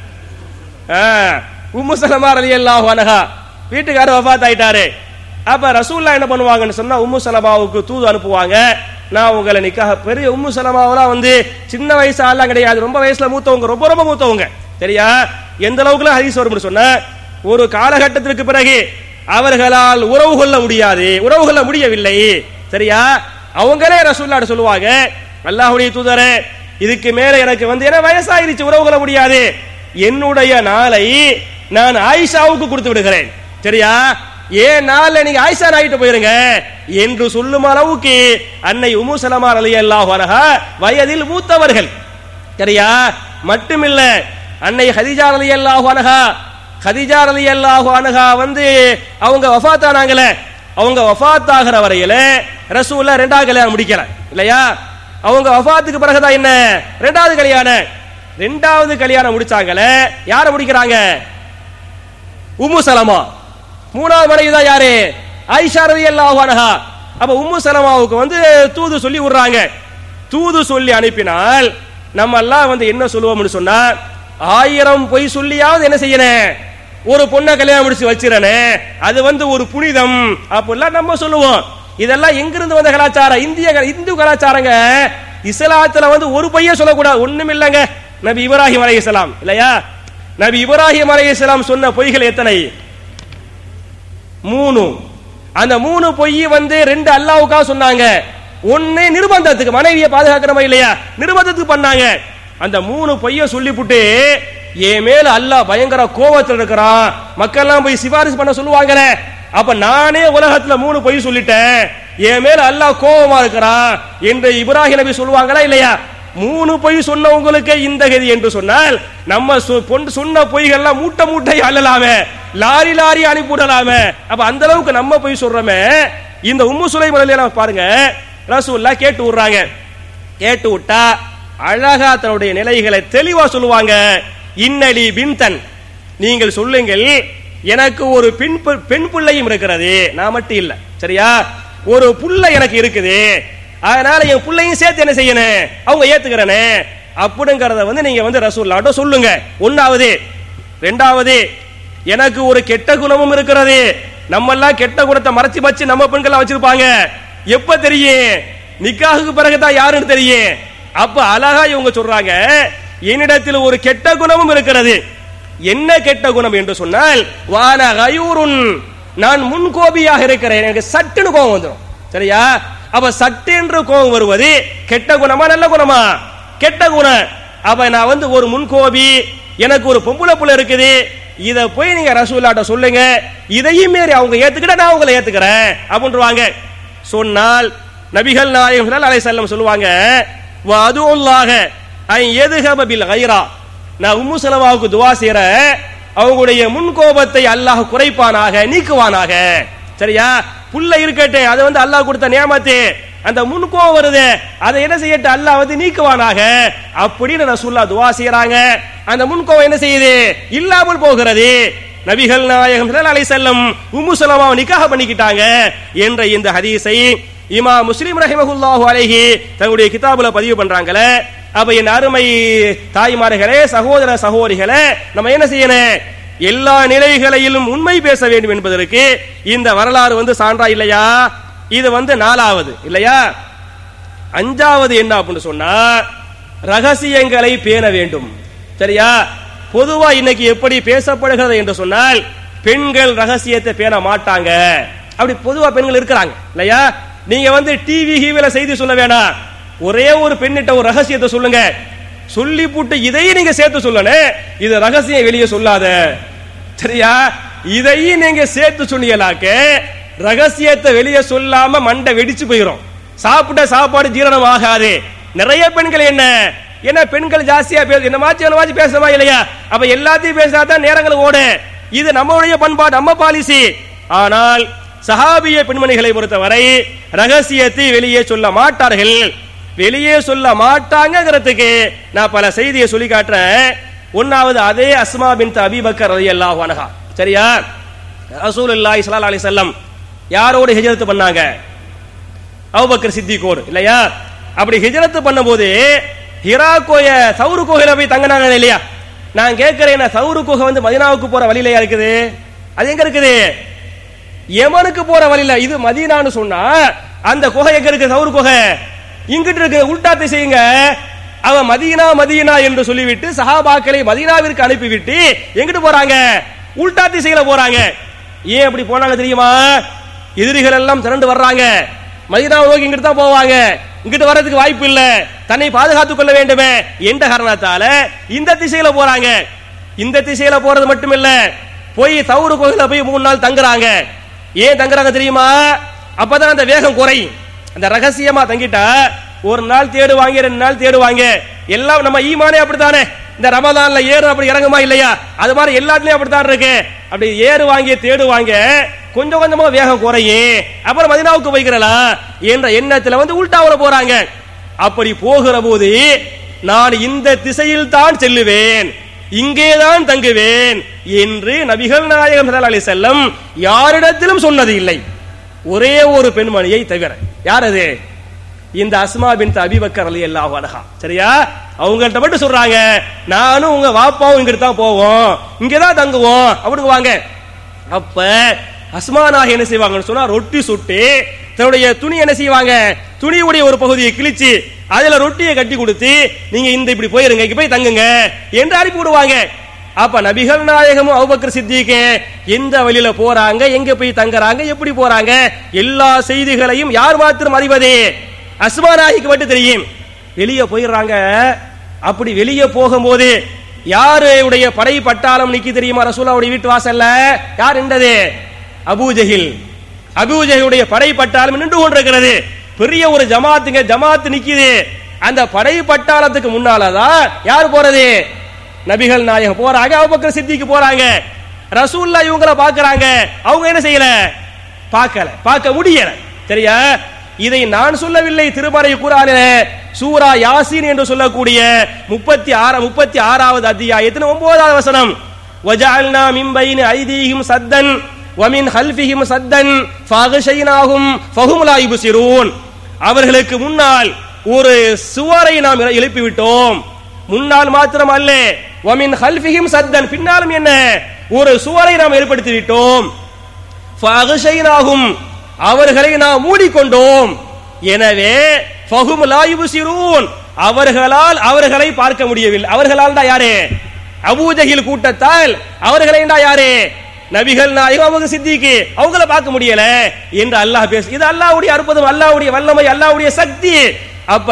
உம்மு சலமா ரலியல்லாஹு அன்ஹா வீட்டுக்காரர் வஃபாத் ஆயிட்டாரு அப்ப ரசூல்லா என்ன பண்ணுவாங்கன்னு சொன்னா உம்மு சலமாவுக்கு தூது அனுப்புவாங்க நான் உங்களை நிக்காக பெரிய உம்மு சலமாவெல்லாம் வந்து சின்ன வயசு ஆள்லாம் கிடையாது ரொம்ப வயசுல மூத்தவங்க ரொம்ப ரொம்ப மூத்தவங்க சரியா எந்த அளவுக்குலாம் ஹதீஸ் வரும்னு சொன்னா ஒரு காலகட்டத்திற்கு பிறகு அவர்களால் உறவு கொள்ள முடியாது உறவு கொள்ள முடியவில்லை சரியா அவங்களே ரசூல்லாட்ட சொல்லுவாங்க அல்லாஹ்வுடைய தூதரே இதுக்கு மேல எனக்கு வந்து என்ன வயசாயிருச்சு உறவு கொள்ள முடியாது என்னுடைய நாளை நான் ஆயிஷாவுக்கு கொடுத்து விடுகிறேன் சரியா ஏன் நாள்ல நீங்க ஆயிஷா ஆயிட்டு போயிருங்க என்று சொல்லும் அளவுக்கு அன்னை உமு சலமா அலி அல்லாஹ் வயதில் மூத்தவர்கள் சரியா மட்டுமில்ல அன்னை ஹதிஜா அலி அல்லாஹ் அனஹா ஹதிஜா அலி அல்லாஹ் அனஹா வந்து அவங்க வஃபாத் ஆனாங்களே அவங்க வஃபாத் ஆகிற வரையில ரசூல்ல ரெண்டாவது கல்யாணம் முடிக்கல இல்லையா அவங்க வஃபாத்துக்கு பிறகுதான் என்ன ரெண்டாவது கல்யாணம் ரெண்டாவது கல்யாணம் முடிச்சாங்களே யார முடிக்கிறாங்க உம்மு சலமா மூணாவது மனைவி தான் யாரு ஆயிஷா ரலியல்லாஹு அன்ஹா அப்ப உம்மு சலமாவுக்கு வந்து தூது சொல்லி விடுறாங்க தூது சொல்லி அனுப்பினால் நம்ம எல்லாம் வந்து என்ன சொல்லுவோம்னு சொன்னா ஆயிரம் பொய் சொல்லியாவது என்ன செய்யணும் ஒரு பொண்ணை கல்யாணம் முடிச்சு வச்சிடனே அது வந்து ஒரு புனிதம் அப்படிலாம் நம்ம சொல்லுவோம் இதெல்லாம் எங்கிருந்து வந்த கலாச்சாரம் இந்திய கலா- இந்து கலாச்சாரங்க இஸ்லாத்துல வந்து ஒரு பையன் சொல்லக்கூடாது ஒண்ணும் இல்லைங்க நபி இப்ராஹிம் அலைஹிஸ்ஸலாம் இல்லையா நபி இப்ராஹிம் அலைஹிஸ்ஸலாம் சொன்ன பொய்கள் எத்தனை மூணு அந்த மூணு பொய் வந்து ரெண்டு அல்லாவுக்காக சொன்னாங்க ஒண்ணு நிர்பந்தத்துக்கு மனைவியை பாதுகாக்கிறமா இல்லையா நிர்பந்தத்துக்கு பண்ணாங்க அந்த மூணு பொய்ய சொல்லிப்புட்டு என் மேல அல்லாஹ் பயங்கர கோபத்தில் இருக்கிறான் மக்கள்லாம் போய் சிபாரிசு பண்ண சொல்லுவாங்களே அப்ப நானே உலகத்துல மூணு பொய் சொல்லிட்டேன் என் மேல அல்லாஹ் கோபமா இருக்கிறான் என்று இப்ராஹிம் நபி சொல்லுவாங்களா இல்லையா மூணு பொய் சொன்னவங்களுக்கு இந்த கதி என்று சொன்னால் நம்ம சொ- பொன்- சொன்ன பொய்கள்லாம் மூட்டை மூட்டை அள்ளலாமே லாரி லாரி அனுப்பிவிடலாமே அப்ப அந்த அளவுக்கு நம்ம பொய் சொல்றோமே இந்த உம்மு சுலை முறையில பாருங்க ரசூல்லா கேட்டு விடுறாங்க கேட்டு விட்டா அழகா தன்னுடைய நிலைகளை தெளிவா சொல்லுவாங்க இன்னலி பின்தன் நீங்கள் சொல்லுங்கள் எனக்கு ஒரு பெண் பி- பெண் பிள்ளையும் இருக்கிறது நான் மட்டும் இல்ல சரியா ஒரு புள்ள எனக்கு இருக்குது அதனால என் பிள்ளையும் சேர்த்து என்ன செய்யணும் அவங்க ஏத்துக்கிறனே அப்படிங்கறத வந்து நீங்க வந்து ரசூல்லாட்ட சொல்லுங்க ஒன்னாவது ரெண்டாவது எனக்கு ஒரு கெட்ட குணமும் இருக்கிறது நம்ம எல்லாம் கெட்ட குணத்தை மறைச்சு மறைச்சு நம்ம பெண்கள் வச்சிருப்பாங்க எப்ப தெரியும் நிக்காஹுக்கு பிறகுதான் யாருன்னு தெரியும் அப்ப அழகா இவங்க சொல்றாங்க என்னிடத்தில் ஒரு கெட்ட குணமும் இருக்கிறது என்ன கெட்ட குணம் என்று சொன்னால் வான கயூருன் நான் முன்கோபியாக இருக்கிறேன் எனக்கு சட்டுன்னு கோபம் வந்துடும் சரியா அப்ப சட்டு என்று கோபம் வருவது கெட்ட குணமா நல்ல குணமா கெட்ட குணம் அப்ப நான் வந்து ஒரு முன்கோபி எனக்கு ஒரு பொம்பளை புள்ள இருக்குது இத போய் நீங்க ரசூல்லாட்ட சொல்லுங்க இதையும் மீறி அவங்க ஏத்துக்கிட்ட நான் உங்களை ஏத்துக்கிறேன் அப்படின்றாங்க சொன்னால் நபிகள் நாயகம் அலை செல்லம் சொல்லுவாங்க அதுவுல்லாக எதுகப பில் கைரா நான் உம்மு சலமாவுக்கு துவா செய்யறேன் அவங்களுடைய முன்கோபத்தை அல்லாஹ் குறைப்பானாக நீக்குவானாக சரியா புள்ள இருக்கட்டும் அது வந்து அல்லாஹ் கொடுத்த நியமத்து அந்த முன்கோபம் வருது அதை என்ன செய்யட்டும் அல்லாஹ் வந்து நீக்குவானாக அப்படின்னு ரசூல்லா துவா செய்யறாங்க அந்த முன்கோபம் என்ன செய்யுது இல்லாமல் போகிறது நபிகள் நாயகம் அலை செல்லம் உம்மு சலமாவை நிக்காக பண்ணிக்கிட்டாங்க என்ற இந்த ஹதீஸை இமா முஸ்லிம் ரஹிமஹுல்லாஹு அலைஹி தன்னுடைய கிதாபுல பதிவு பண்றாங்களே அப்ப என் அருமை தாய்மார்களே சகோதர சகோதரிகளே நம்ம என்ன செய்யணும் எல்லா நிலைகளிலும் உண்மை பேச வேண்டும் என்பதற்கு இந்த வரலாறு வந்து சான்றா இல்லையா இது வந்து நாலாவது இல்லையா அஞ்சாவது என்ன அப்படின்னு சொன்னா ரகசியங்களை பேண வேண்டும் சரியா பொதுவா இன்னைக்கு எப்படி பேசப்படுகிறது என்று சொன்னால் பெண்கள் ரகசியத்தை பேண மாட்டாங்க அப்படி பொதுவா பெண்கள் இருக்கிறாங்க இல்லையா நீங்க வந்து டிவி ஹீவில செய்தி சொல்ல வேணாம் ஒரே ஒரு பெண்ணிட்ட ஒரு ரகசியத்தை சொல்லுங்க சொல்லி போட்டு இதையும் நீங்க சேர்த்து சொல்லணும் இது ரகசியம் வெளியே சொல்லாத சரியா இதையும் நீங்க சேர்த்து சொன்னீங்களாக்க ரகசியத்தை வெளியே சொல்லாம மண்டை வெடிச்சு போயிடும் சாப்பிட்ட சாப்பாடு ஜீரணம் ஆகாது நிறைய பெண்கள் என்ன என்ன பெண்கள் ஜாஸ்தியா பேச என்ன மாச்சு என்ன மாச்சு பேசணுமா இல்லையா அப்ப எல்லாத்தையும் பேசினா தான் நேரங்கள் ஓடு இது நம்மளுடைய பண்பாடு நம்ம பாலிசி ஆனால் சஹாபிய பெண்மணிகளை பொறுத்தவரை ரகசியத்தை வெளியே சொல்ல மாட்டார்கள் வெளியே சொல்ல மாட்டாங்கிறதுக்கு நான் பல செய்தியை சொல்லி காட்டுறேன் ஒன்னாவது அதே அஸ்மா பின் அபிபக்கர் ரலியல்லாஹு அன்ஹா சரியா ரசூலுல்லாஹி ஸல்லல்லாஹு அலைஹி வஸல்லம் யாரோடு ஹிஜ்ரத் பண்ணாங்க அபூபக்கர் சித்திகோடு இல்லையா அப்படி ஹிஜ்ரத் பண்ணும்போது ஹிரா கோய சவுரு கோகையில போய் தங்கினாங்க இல்லையா நான் கேட்கிறேன் சவுரு குகை வந்து மதினாவுக்கு போற வழியிலயா இருக்குது அது எங்க இருக்குது யமனுக்கு போற வழியில இது மதீனான்னு சொன்னா அந்த குகை எங்க இருக்கு சவுரு குகை இங்கிட்டு இருக்கு உல்டா திசைங்க அவன் மதீனா மதீனா என்று சொல்லிவிட்டு சஹாபாக்களை மதீனாவிற்கு அனுப்பிவிட்டு எங்கிட்டு போறாங்க உல்டா திசையில போறாங்க ஏன் அப்படி போனாங்க தெரியுமா எதிரிகள் எல்லாம் திரண்டு வர்றாங்க மதீனாவை நோக்கி இங்கிட்டு தான் போவாங்க இங்கிட்டு வர்றதுக்கு வாய்ப்பு இல்ல தன்னை பாதுகாத்துக் கொள்ள வேண்டுமே என்ற காரணத்தால இந்த திசையில போறாங்க இந்த திசையில போறது மட்டும் இல்ல போய் தவுறு கோயில போய் மூணு நாள் தங்குறாங்க ஏன் தங்குறாங்க தெரியுமா அப்பதான் அந்த வேகம் குறையும் அந்த ரகசியமா தங்கிட்டா ஒரு நாள் தேடுவாங்க ரெண்டு நாள் தேடுவாங்க எல்லாம் நம்ம ஈமானே அப்படித்தானே இந்த ரமதான்ல ஏறு அப்படி இறங்குமா இல்லையா அது மாதிரி எல்லாத்துலயும் அப்படித்தான் இருக்கு அப்படி ஏறு வாங்கி தேடுவாங்க கொஞ்சம் கொஞ்சமா வேகம் குறையும் அப்புறம் மதினாவுக்கு போய்க்கிறலாம் என்ற எண்ணத்துல வந்து உல்டாவுல போறாங்க அப்படி போகிற போது நான் இந்த திசையில் தான் செல்லுவேன் இங்கேதான் தங்குவேன் என்று நபிகள் நாயகம் ஸல்லல்லாஹு அலைஹி செல்லம் யாரிடத்திலும் சொன்னது இல்லை ஒரே ஒரு பெண்மணியை தவிர யார் அது இந்த அஸ்மா பின் அபிபக்கர் அலி அல்லாஹ் அனஹா சரியா அவங்கள்ட்ட மட்டும் சொல்றாங்க நானும் உங்க வாப்பாவும் இங்கிட்டு தான் போவோம் இங்கதான் தங்குவோம் அப்படிங்குவாங்க அப்ப அஸ்மா நாக என்ன செய்வாங்கன்னு சொன்னா ரொட்டி சுட்டு தன்னுடைய துணி என்ன செய்வாங்க துணியுடைய ஒரு பகுதியை கிழிச்சு அதுல ரொட்டியை கட்டி கொடுத்து நீங்க இந்த இப்படி போயிருங்க இங்க போய் தங்குங்க என்று அனுப்பி விடுவாங்க அப்ப நபிகள் நாயகமும் அபுபக்கர் சித்திக்கு எந்த வழியில போறாங்க எங்க போய் தங்குறாங்க எப்படி போறாங்க எல்லா செய்திகளையும் யார் மாத்திரம் அறிவது அஸ்மா நாயிக்கு மட்டும் தெரியும் வெளியே போயிடுறாங்க அப்படி வெளியே போகும்போது யாருடைய படை பட்டாளம் நிக்கி தெரியுமா ரசூலாவுடைய வீட்டு வாசல்ல யார் நின்றது அபூஜஹில் அபூஜஹிலுடைய படை பட்டாளம் நின்று கொண்டிருக்கிறது பெரிய ஒரு ஜமாத்துங்க ஜமாத்து நிக்குது அந்த படை பட்டாளத்துக்கு முன்னாலதான் யார் போறது நபிகள் நாயகம் போறாங்க அபூபக்கர் சித்திக்கு போறாங்க ரசூல்லா இவங்கள பாக்குறாங்க அவங்க என்ன செய்யல பார்க்கல பார்க்க முடியல சரியா இதை நான் சொல்லவில்லை திருமறை குரானிலே சூரா யாசீன் என்று சொல்லக்கூடிய முப்பத்தி ஆறு முப்பத்தி ஆறாவது அத்தியாயத்தின் ஒன்பதாவது வசனம் வஜஅல்னா மின் பைனி ஐதீஹிம் சத்தன் வமின் ஹல்ஃபிஹிம் சத்தன் ஃபஅக்ஷைனாஹும் ஃபஹும் லா யுப்சிரூன் அவர்களுக்கு முன்னால் ஒரு சுவரை நாம் எழுப்பி விட்டோம் முன்னால் மாத்திரம் அல்ல வமின் ஹல்ஃபிஹிம் சத்தன் பின்னாலும் என்ன ஒரு சுவரை நாம் ஏற்படுத்தி விட்டோம் ஃபஅக்ஷைனாஹும் அவர்களை நாம் மூடிக்கொண்டோம் எனவே ஃபஹும் லா யுப்சிரூன் அவர்களால் அவர்களை பார்க்க முடியவில்லை அவர்களால் தான் யாரு அபூஜஹில் கூட்டத்தால் அவர்களை தான் யாரு நபிகள் நாயகம் அவங்க சித்திக்கு அவங்கள பார்க்க முடியல என்று அல்லாஹ் பேசு இது அல்லாஹ்வுடைய அற்புதம் அல்லாஹ்வுடைய வல்லமை அல்லாஹ்வுடைய சக்தி அப்ப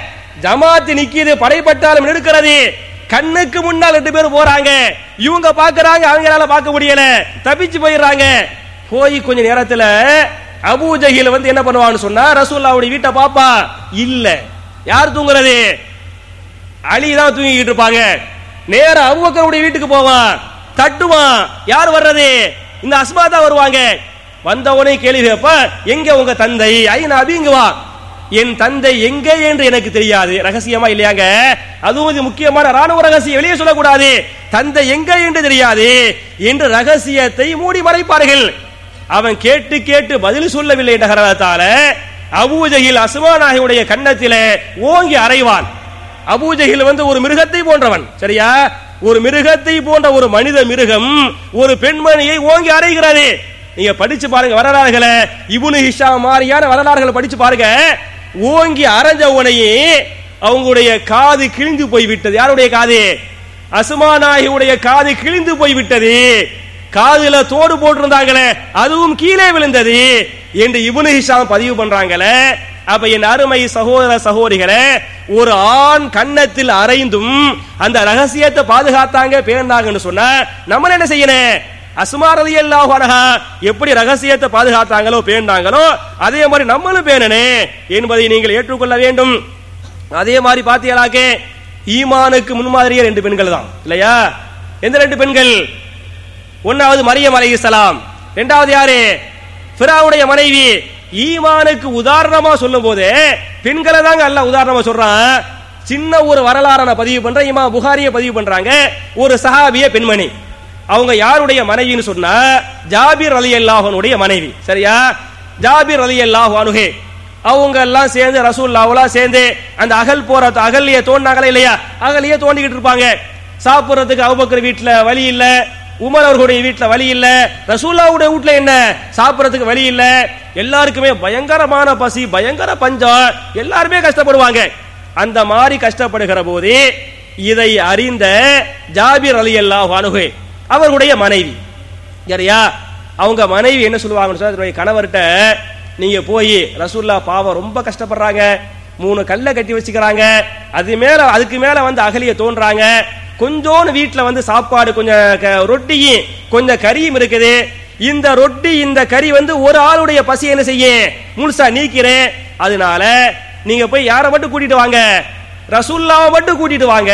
ஜமாத் நிக்கிது படைப்பட்டாலும் எடுக்கிறது கண்ணுக்கு முன்னால் ரெண்டு பேரும் போறாங்க இவங்க பாக்குறாங்க அவங்களால பார்க்க முடியல தப்பிச்சு போயிடுறாங்க போய் கொஞ்ச நேரத்துல அபூ ஜஹில் வந்து என்ன பண்ணுவான்னு சொன்னா ரசூல்லாவுடைய வீட்டை பாப்பா இல்ல யார் தூங்குறது அலி தான் தூங்கிட்டு இருப்பாங்க நேரா அபூபக்கருடைய வீட்டுக்கு போவான் தட்டுவான் யார் வர்றது இந்த அஸ்மா தான் வருவாங்க வந்தவனே கேள்வி கேப்ப எங்க உங்க தந்தை ஐநா அபிங்க வா என் தந்தை எங்க என்று எனக்கு தெரியாது ரகசியமா இல்லையாங்க அதுவும் இது முக்கியமான ராணுவ ரகசியம் வெளியே சொல்லக்கூடாது தந்தை எங்க என்று தெரியாது என்று ரகசியத்தை மூடி மறைப்பார்கள் அவன் கேட்டு கேட்டு பதில் சொல்லவில்லை என்ற காரணத்தால அபூஜகில் அசுமானாகியுடைய கன்னத்திலே ஓங்கி அறைவான் அபூஜகில் வந்து ஒரு மிருகத்தை போன்றவன் சரியா ஒரு மிருகத்தை போன்ற ஒரு மனித மிருகம் ஒரு பெண்மணியை ஓங்கி அறைகிறது நீங்க படிச்சு பாருங்க வரலாறுகளை இபுனு ஹிஷா மாதிரியான வரலாறுகளை படிச்சு பாருங்க ஓங்கி அரைஞ்ச உனையே அவங்களுடைய காது கிழிந்து போய் விட்டது யாருடைய காது அசுமானாகியுடைய காது கிழிந்து போய் விட்டது காதுல தோடு போட்டிருந்தாங்களே அதுவும் கீழே விழுந்தது என்று இபுனு ஹிஷாம் பதிவு பண்றாங்களே அப்ப என் அருமை சகோதர சகோதரிகளே ஒரு ஆண் கன்னத்தில் அரைந்தும் அந்த ரகசியத்தை பாதுகாத்தாங்க பேர்ந்தாங்கன்னு சொன்னா நம்ம என்ன செய்யணும் அசுமாரதி அல்லாஹ் எப்படி ரகசியத்தை பாதுகாத்தாங்களோ பேர்ந்தாங்களோ அதே மாதிரி நம்மளும் பேணனே என்பதை நீங்கள் ஏற்றுக்கொள்ள வேண்டும் அதே மாதிரி பாத்தீங்களாக்கே ஈமானுக்கு முன்மாதிரியே ரெண்டு பெண்கள் தான் இல்லையா எந்த ரெண்டு பெண்கள் ஒன்னாவது மரியம் அலைஹிஸ்ஸலாம் இரண்டாவது யாரு ஃபிரௌனுடைய மனைவி ஈமானுக்கு உதாரணமா சொல்லும் போது பெண்களை தாங்க அல்லாஹ் உதாரணமா சொல்றான் சின்ன ஒரு வரலாறை நான் பதிவு பண்றேன் இமா புகாரிய பதிவு பண்றாங்க ஒரு சஹாபிய பெண்மணி அவங்க யாருடைய மனைவின்னு சொன்னா ஜாபிர் அலி அல்லாஹனுடைய மனைவி சரியா ஜாபிர் அலி அல்லாஹ் அனுகே அவங்க எல்லாம் சேர்ந்து ரசூல்லாவெல்லாம் சேர்ந்து அந்த அகல் போற அகல்லையே தோண்டினாங்களே இல்லையா அகலையே தோண்டிக்கிட்டு இருப்பாங்க சாப்பிடுறதுக்கு அவுபக்கர் வீட்டுல வழி இல்ல உமர் அவர்களுடைய வீட்டுல வழி இல்ல ரசூல்லாவுடைய வீட்டுல என்ன சாப்பிடறதுக்கு வழி இல்ல எல்லாருக்குமே பயங்கரமான பசி பயங்கர பஞ்சம் எல்லாருமே கஷ்டப்படுவாங்க அந்த மாதிரி கஷ்டப்படுகிற போது இதை அறிந்த ஜாபிர் அலி அல்லாஹ் அணுகு அவர்களுடைய மனைவி சரியா அவங்க மனைவி என்ன சொல்லுவாங்கன்னு சொன்னா தன்னுடைய கணவர்கிட்ட நீங்க போய் ரசூல்லா பாவம் ரொம்ப கஷ்டப்படுறாங்க மூணு கல்லை கட்டி வச்சுக்கிறாங்க அது மேல அதுக்கு மேல வந்து அகலிய தோன்றாங்க கொஞ்சோன்னு வீட்டுல வந்து சாப்பாடு கொஞ்சம் க- ரொட்டியும் கொஞ்சம் கறியும் இருக்குது இந்த ரொட்டி இந்த கறி வந்து ஒரு ஆளுடைய பசி என்ன செய்ய முழுசா நீக்கிறேன் அதனால நீங்க போய் யாரை மட்டும் கூட்டிட்டு வாங்க ரசூல்லாவை மட்டும் கூட்டிட்டு வாங்க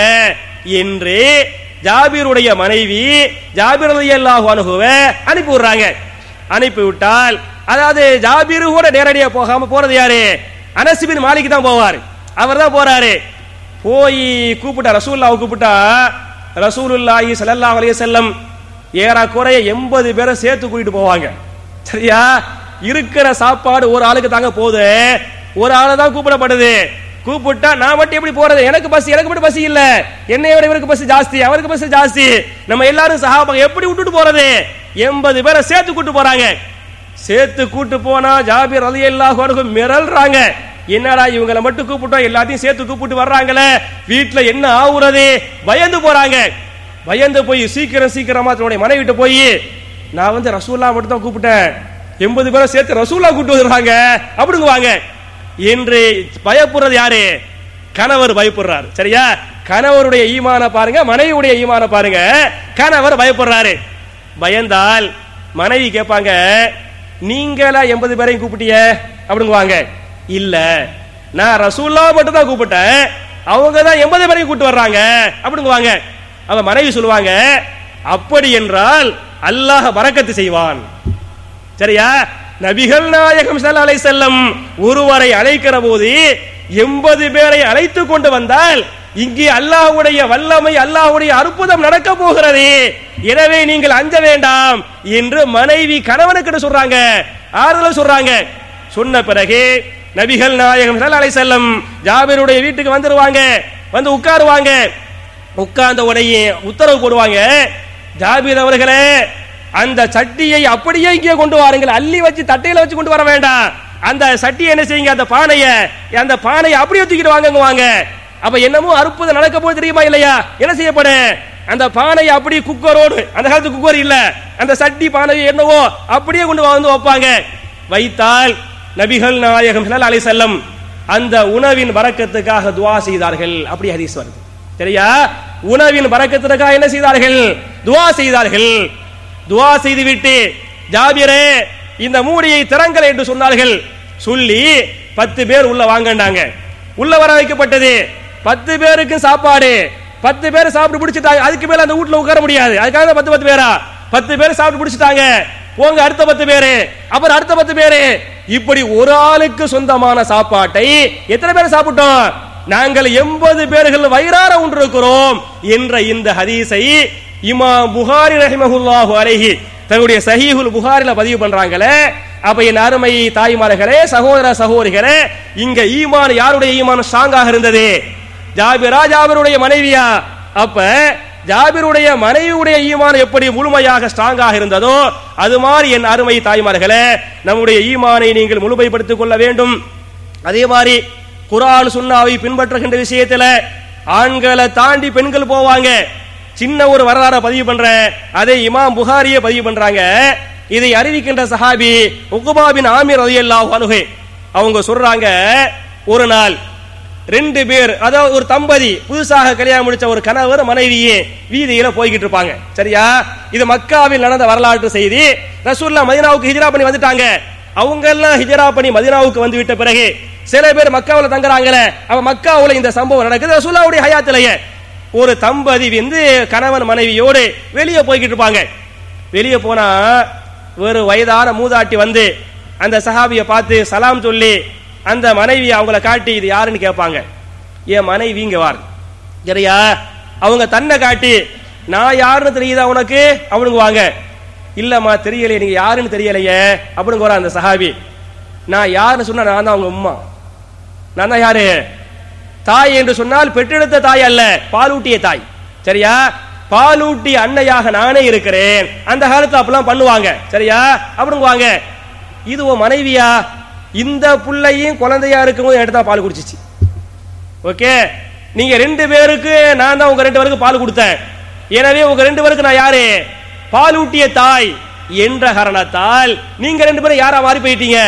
என்று ஜாபீருடைய மனைவி ஜாபீர் ரலியல்லாஹு அன்ஹுவை அனுப்பி விடுறாங்க அனுப்பி விட்டால் அதாவது ஜாபீரு கூட நேரடியா போகாம போறது யாரு அனஸ் பின் மாலிக் தான் போவார் அவர் தான் போறாரு போய் கூப்பிட்டா ரசூல்லாவை கூப்பிட்டா ரசூலுல்லாஹி ஸல்லல்லாஹு அலைஹி வஸல்லம் ஏறக்குறைய எண்பது பேரை சேர்த்து கூட்டிட்டு போவாங்க சரியா இருக்கிற சாப்பாடு ஒரு ஆளுக்கு தாங்க போகுது ஒரு ஆளு தான் கூப்பிடப்படுது கூப்பிட்டா நான் மட்டும் எப்படி போறது எனக்கு பஸ் எனக்கு மட்டும் பஸ் இல்ல என்னை விட இவருக்கு பஸ் ஜாஸ்தி அவருக்கு பஸ் ஜாஸ்தி நம்ம எல்லாரும் சஹாபாங்க எப்படி விட்டுட்டு போறது எண்பது பேரை சேர்த்து கூட்டு போறாங்க சேர்த்து கூட்டு போனா ஜாபீர் அலி அல்லாஹ் மிரல்றாங்க என்னடா இவங்களை மட்டும் கூப்பிட்டோம் எல்லாத்தையும் சேர்த்து கூப்பிட்டு வர்றாங்களே வீட்டுல என்ன ஆகுறது பயந்து போறாங்க பயந்து போய் சீக்கிரம் சீக்கிரமா தன்னுடைய மனைவிட்ட போய் நான் வந்து ரசூல்லா மட்டும் தான் கூப்பிட்டேன் எண்பது பேரை சேர்த்து ரசூல்லா கூப்பிட்டு வந்துடுறாங்க அப்படிங்க வாங்க என்று பயப்படுறது யாரு கணவர் பயப்படுறாரு சரியா கணவருடைய ஈமான பாருங்க மனைவியுடைய ஈமான பாருங்க கணவர் பயப்படுறாரு பயந்தால் மனைவி கேட்பாங்க நீங்களா எண்பது பேரையும் கூப்பிட்டிய அப்படிங்குவாங்க இல்ல நான் ரசூல்லா மட்டும் தான் கூப்பிட்டேன் அவங்க தான் எண்பது பேரையும் கூப்பிட்டு வர்றாங்க அப்படிங்குவாங்க அவ மனைவி சொல்லுவாங்க அப்படி என்றால் அல்லாஹ் பரக்கத்து செய்வான் சரியா நபிகள் நாயகம் ஸல்லல்லாஹு அலைஹி செல்லம் ஒருவரை அழைக்கிற போது எண்பது பேரை அழைத்து கொண்டு வந்தால் இங்கே அல்லாஹ்வுடைய வல்லமை அல்லாஹ்வுடைய அற்புதம் நடக்க போகிறது எனவே நீங்கள் அஞ்ச வேண்டாம் என்று மனைவி கணவனுக்கு சொல்றாங்க ஆறுதல் சொல்றாங்க சொன்ன பிறகு நபிகள் நாயகம் ஸல்லல்லாஹு அலைஹி வஸல்லம் ஜாபிருடைய வீட்டுக்கு வந்துருவாங்க வந்து உட்காருவாங்க உட்கார்ந்த உடனே உத்தரவு போடுவாங்க ஜாபீர் அவர்களே அந்த சட்டியை அப்படியே இங்கே கொண்டு வாருங்கள் அள்ளி வச்சு தட்டையில வச்சு கொண்டு வர வேண்டாம் அந்த சட்டியை என்ன செய்யுங்க அந்த பானைய அந்த பானையை அப்படியே தூக்கிட்டு வாங்க வாங்க அப்ப என்னமோ அற்புதம் நடக்க போது தெரியுமா இல்லையா என்ன செய்யப்படும் அந்த பானையை அப்படியே குக்கரோடு அந்த காலத்து குக்கர் இல்ல அந்த சட்டி பானை என்னவோ அப்படியே கொண்டு வந்து வைப்பாங்க வைத்தால் நபிகள் நாயகம் ஸல்லல்லாஹு அலைஹி வஸல்லம் அந்த உணவின் வரக்கத்துக்காக துஆ செய்தார்கள் அப்படி ஹதீஸ் வருது சரியா உணவின் பறக்கத்திற்காக என்ன செய்தார்கள் துவா செய்தார்கள் துவா செய்துவிட்டு ஜாபிரே இந்த மூடியை திறங்கள் என்று சொன்னார்கள் சொல்லி பத்து பேர் உள்ள வாங்கண்டாங்க உள்ள வர வைக்கப்பட்டது பத்து பேருக்கு சாப்பாடு பத்து பேர் சாப்பிட்டு பிடிச்சிட்டாங்க அதுக்கு மேல அந்த வீட்டுல உட்கார முடியாது அதுக்காக தான் பத்து பத்து பேரா பத்து பேர் சாப்பிட்டு பிடிச்சிட்டாங்க போங்க அடுத்த பத்து பேரு அப்புறம் அடுத்த பத்து பேரு இப்படி ஒரு ஆளுக்கு சொந்தமான சாப்பாட்டை எத்தனை பேர் சாப்பிட்டோம் நாங்கள் எண்பது பேர்கள் வயிறார உண்டிருக்கிறோம் என்ற இந்த ஹதீஸை இமாம் புகாரி ரஹிமஹுல்லாஹு அலைஹி தன்னுடைய சஹீஹுல் புகாரில பதிவு பண்றாங்களே அப்ப என் அருமை தாய்மார்களே சகோதர சகோதரிகளே இங்க ஈமான் யாருடைய ஈமான் ஸ்ட்ராங்காக இருந்தது ஜாபிரா ஜாபிருடைய மனைவியா அப்ப ஜாபிருடைய மனைவியுடைய ஈமான் எப்படி முழுமையாக ஸ்ட்ராங்காக இருந்ததோ அது மாதிரி என் அருமை தாய்மார்களே நம்முடைய ஈமானை நீங்கள் முழுமைப்படுத்திக் கொள்ள வேண்டும் அதே மாதிரி குரான் சுன்னாவை பின்பற்றுகின்ற விஷயத்துல ஆண்களை தாண்டி பெண்கள் போவாங்க சின்ன ஒரு வரலாறை பதிவு பண்றேன் அதை இமாம் புகாரியே பதிவு பண்றாங்க இதை அறிவிக்கின்ற சஹாபி உகுபாபின் ஆமீர் ரலியல்லாஹு அன்ஹு அவங்க சொல்றாங்க ஒரு நாள் ரெண்டு பேர் அதாவது ஒரு தம்பதி புதுசாக கல்யாணம் முடிச்ச ஒரு கணவர் மனைவியே வீதியில போய்கிட்டு இருப்பாங்க சரியா இது மக்காவில் நடந்த வரலாற்று செய்தி ரசூல்லா மதினாவுக்கு ஹிஜ்ரா பண்ணி வந்துட்டாங்க அவங்க எல்லாம் ஹிஜ்ரா பண்ணி மதினாவுக்கு வந்து விட்ட பிறகு சில பேர் மக்காவுல தங்குறாங்களே அவ மக்காவுல இந்த சம்பவம் நடக்குது ரசூல்லாவுடைய ஹயாத்திலேயே ஒரு தம்பதி வந்து கணவன் மனைவியோடு வெளியே போய்கிட்டு இருப்பாங்க வெளியே போனா ஒரு வயதான மூதாட்டி வந்து அந்த சஹாபியை பார்த்து சலாம் சொல்லி அந்த மனைவி அவங்கள காட்டி இது யாருன்னு கேட்பாங்க என் மனைவி இங்க வார் சரியா அவங்க தன்னை காட்டி நான் யாருன்னு தெரியுதா உனக்கு அவனுக்கு வாங்க இல்லம்மா தெரியலையே நீங்க யாருன்னு தெரியலையே அப்படின்னு வர அந்த சஹாபி நான் யாருன்னு சொன்னா நான் தான் அவங்க உம்மா நான் தான் யாரு தாய் என்று சொன்னால் பெற்றெடுத்த தாய் அல்ல பாலூட்டிய தாய் சரியா பாலூட்டி அன்னையாக நானே இருக்கிறேன் அந்த காலத்துல அப்பெல்லாம் பண்ணுவாங்க சரியா அப்படிங்குவாங்க இது உன் மனைவியா இந்த புள்ளையும் குழந்தையா இருக்கும்போது என்கிட்ட தான் பால் குடிச்சிச்சு ஓகே நீங்க ரெண்டு பேருக்கு நான் தான் உங்க ரெண்டு பேருக்கு பால் கொடுத்தேன் எனவே உங்க ரெண்டு பேருக்கு நான் யாரு பாலூட்டிய தாய் என்ற காரணத்தால் நீங்க ரெண்டு பேரும் யாரா மாறி போயிட்டீங்க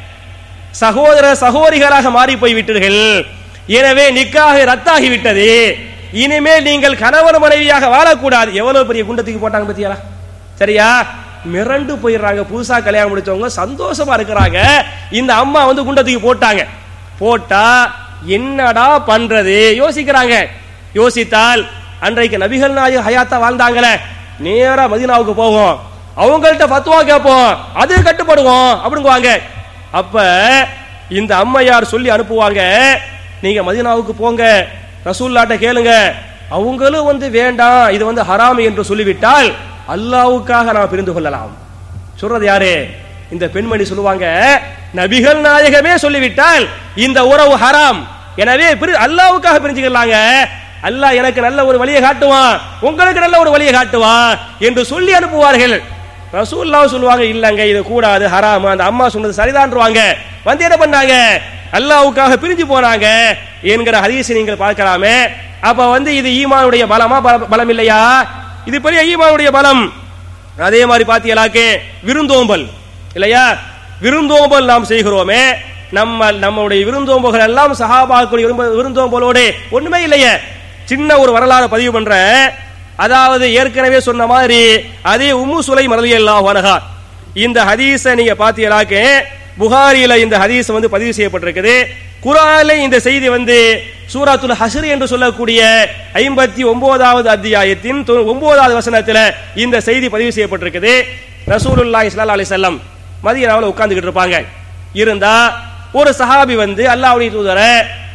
சகோதர சகோதரிகளாக மாறி போய் விட்டீர்கள் எனவே நிக்காக ரத்தாகி விட்டது இனிமேல் நீங்கள் கணவன் மனைவியாக வாழக்கூடாது எவ்வளவு பெரிய குண்டத்துக்கு போட்டாங்க பத்தியாரா சரியா மிரண்டு போயிடுறாங்க புதுசா கல்யாணம் முடிச்சவங்க சந்தோஷமா இருக்கிறாங்க இந்த அம்மா வந்து குண்டத்துக்கு போட்டாங்க போட்டா என்னடா பண்றது யோசிக்கிறாங்க யோசித்தால் அன்றைக்கு நபிகள் நாயகம் ஹயாத்தா வாழ்ந்தாங்களே நேரா மதீனாவுக்கு போவோம் அவங்கள்ட்ட ஃபத்வா கேட்போம் அது கட்டுப்படுவோம் அப்படிங்குவாங்க அப்ப இந்த அம்மையார் சொல்லி அனுப்புவாங்க நீங்க மதீனாவுக்கு போங்க ரசூல்லாட்ட கேளுங்க அவங்களும் வந்து வேண்டாம் இது வந்து ஹராம் என்று சொல்லிவிட்டால் அல்லாவுக்காக நாம் பிரிந்து கொள்ளலாம் சொல்றது யாரு இந்த பெண்மணி சொல்லுவாங்க நபிகள் நாயகமே சொல்லிவிட்டால் இந்த உறவு ஹராம் எனவே பிரி- அல்லாவுக்காக பிரிஞ்சுக்கலாங்க அல்லாஹ் எனக்கு நல்ல ஒரு வழியை காட்டுவான் உங்களுக்கு நல்ல ஒரு வழியை காட்டுவான் என்று சொல்லி அனுப்புவார்கள் ரசூல்லா சொல்லுவாங்க இல்லங்க இது கூடாது ஹராம் அந்த அம்மா சொன்னது சரிதான்ருவாங்க வந்து என்ன பண்ணாங்க அல்லாவுக்காக பிரிஞ்சு போனாங்க என்கிற ஹதீஸை நீங்கள் பார்க்கலாமே அப்ப வந்து இது ஈமானுடைய பலமா பல- பலம் இல்லையா இது பெரிய ஈமானுடைய பலம் அதே மாதிரி பாத்தீங்களாக்கு விருந்தோம்பல் இல்லையா விருந்தோம்பல் நாம் செய்கிறோமே நம்ம நம்முடைய விருந்தோம்பல்கள் எல்லாம் சஹாபாக்கள் விரும்ப- விருந்தோம்பலோடு ஒண்ணுமே இல்லையே சின்ன ஒரு வரலாறு பதிவு பண்றேன் அதாவது ஏற்கனவே சொன்ன மாதிரி அதே உம்மு சுலை மரலியல்லாஹு அன்ஹா இந்த ஹதீஸை நீங்க பாத்தீங்களாக்கு புகாரியில இந்த ஹதீஸ் வந்து பதிவு செய்யப்பட்டிருக்குது குரானில இந்த செய்தி வந்து சூராத்துல் ஹஸ்ர் என்று சொல்லக்கூடிய ஐம்பத்தி ஒன்பதாவது அத்தியாயத்தின் தொ- ஒன்பதாவது வசனத்துல இந்த செய்தி பதிவு செய்யப்பட்டிருக்குது ரசூலுல்லாஹி ஸல்லல்லாஹு அலைஹி வஸல்லம் மதியனாவில் உட்கார்ந்துகிட்டு இருப்பாங்க இருந்தா ஒரு சஹாபி வந்து அல்லாஹ்வுடைய தூதரை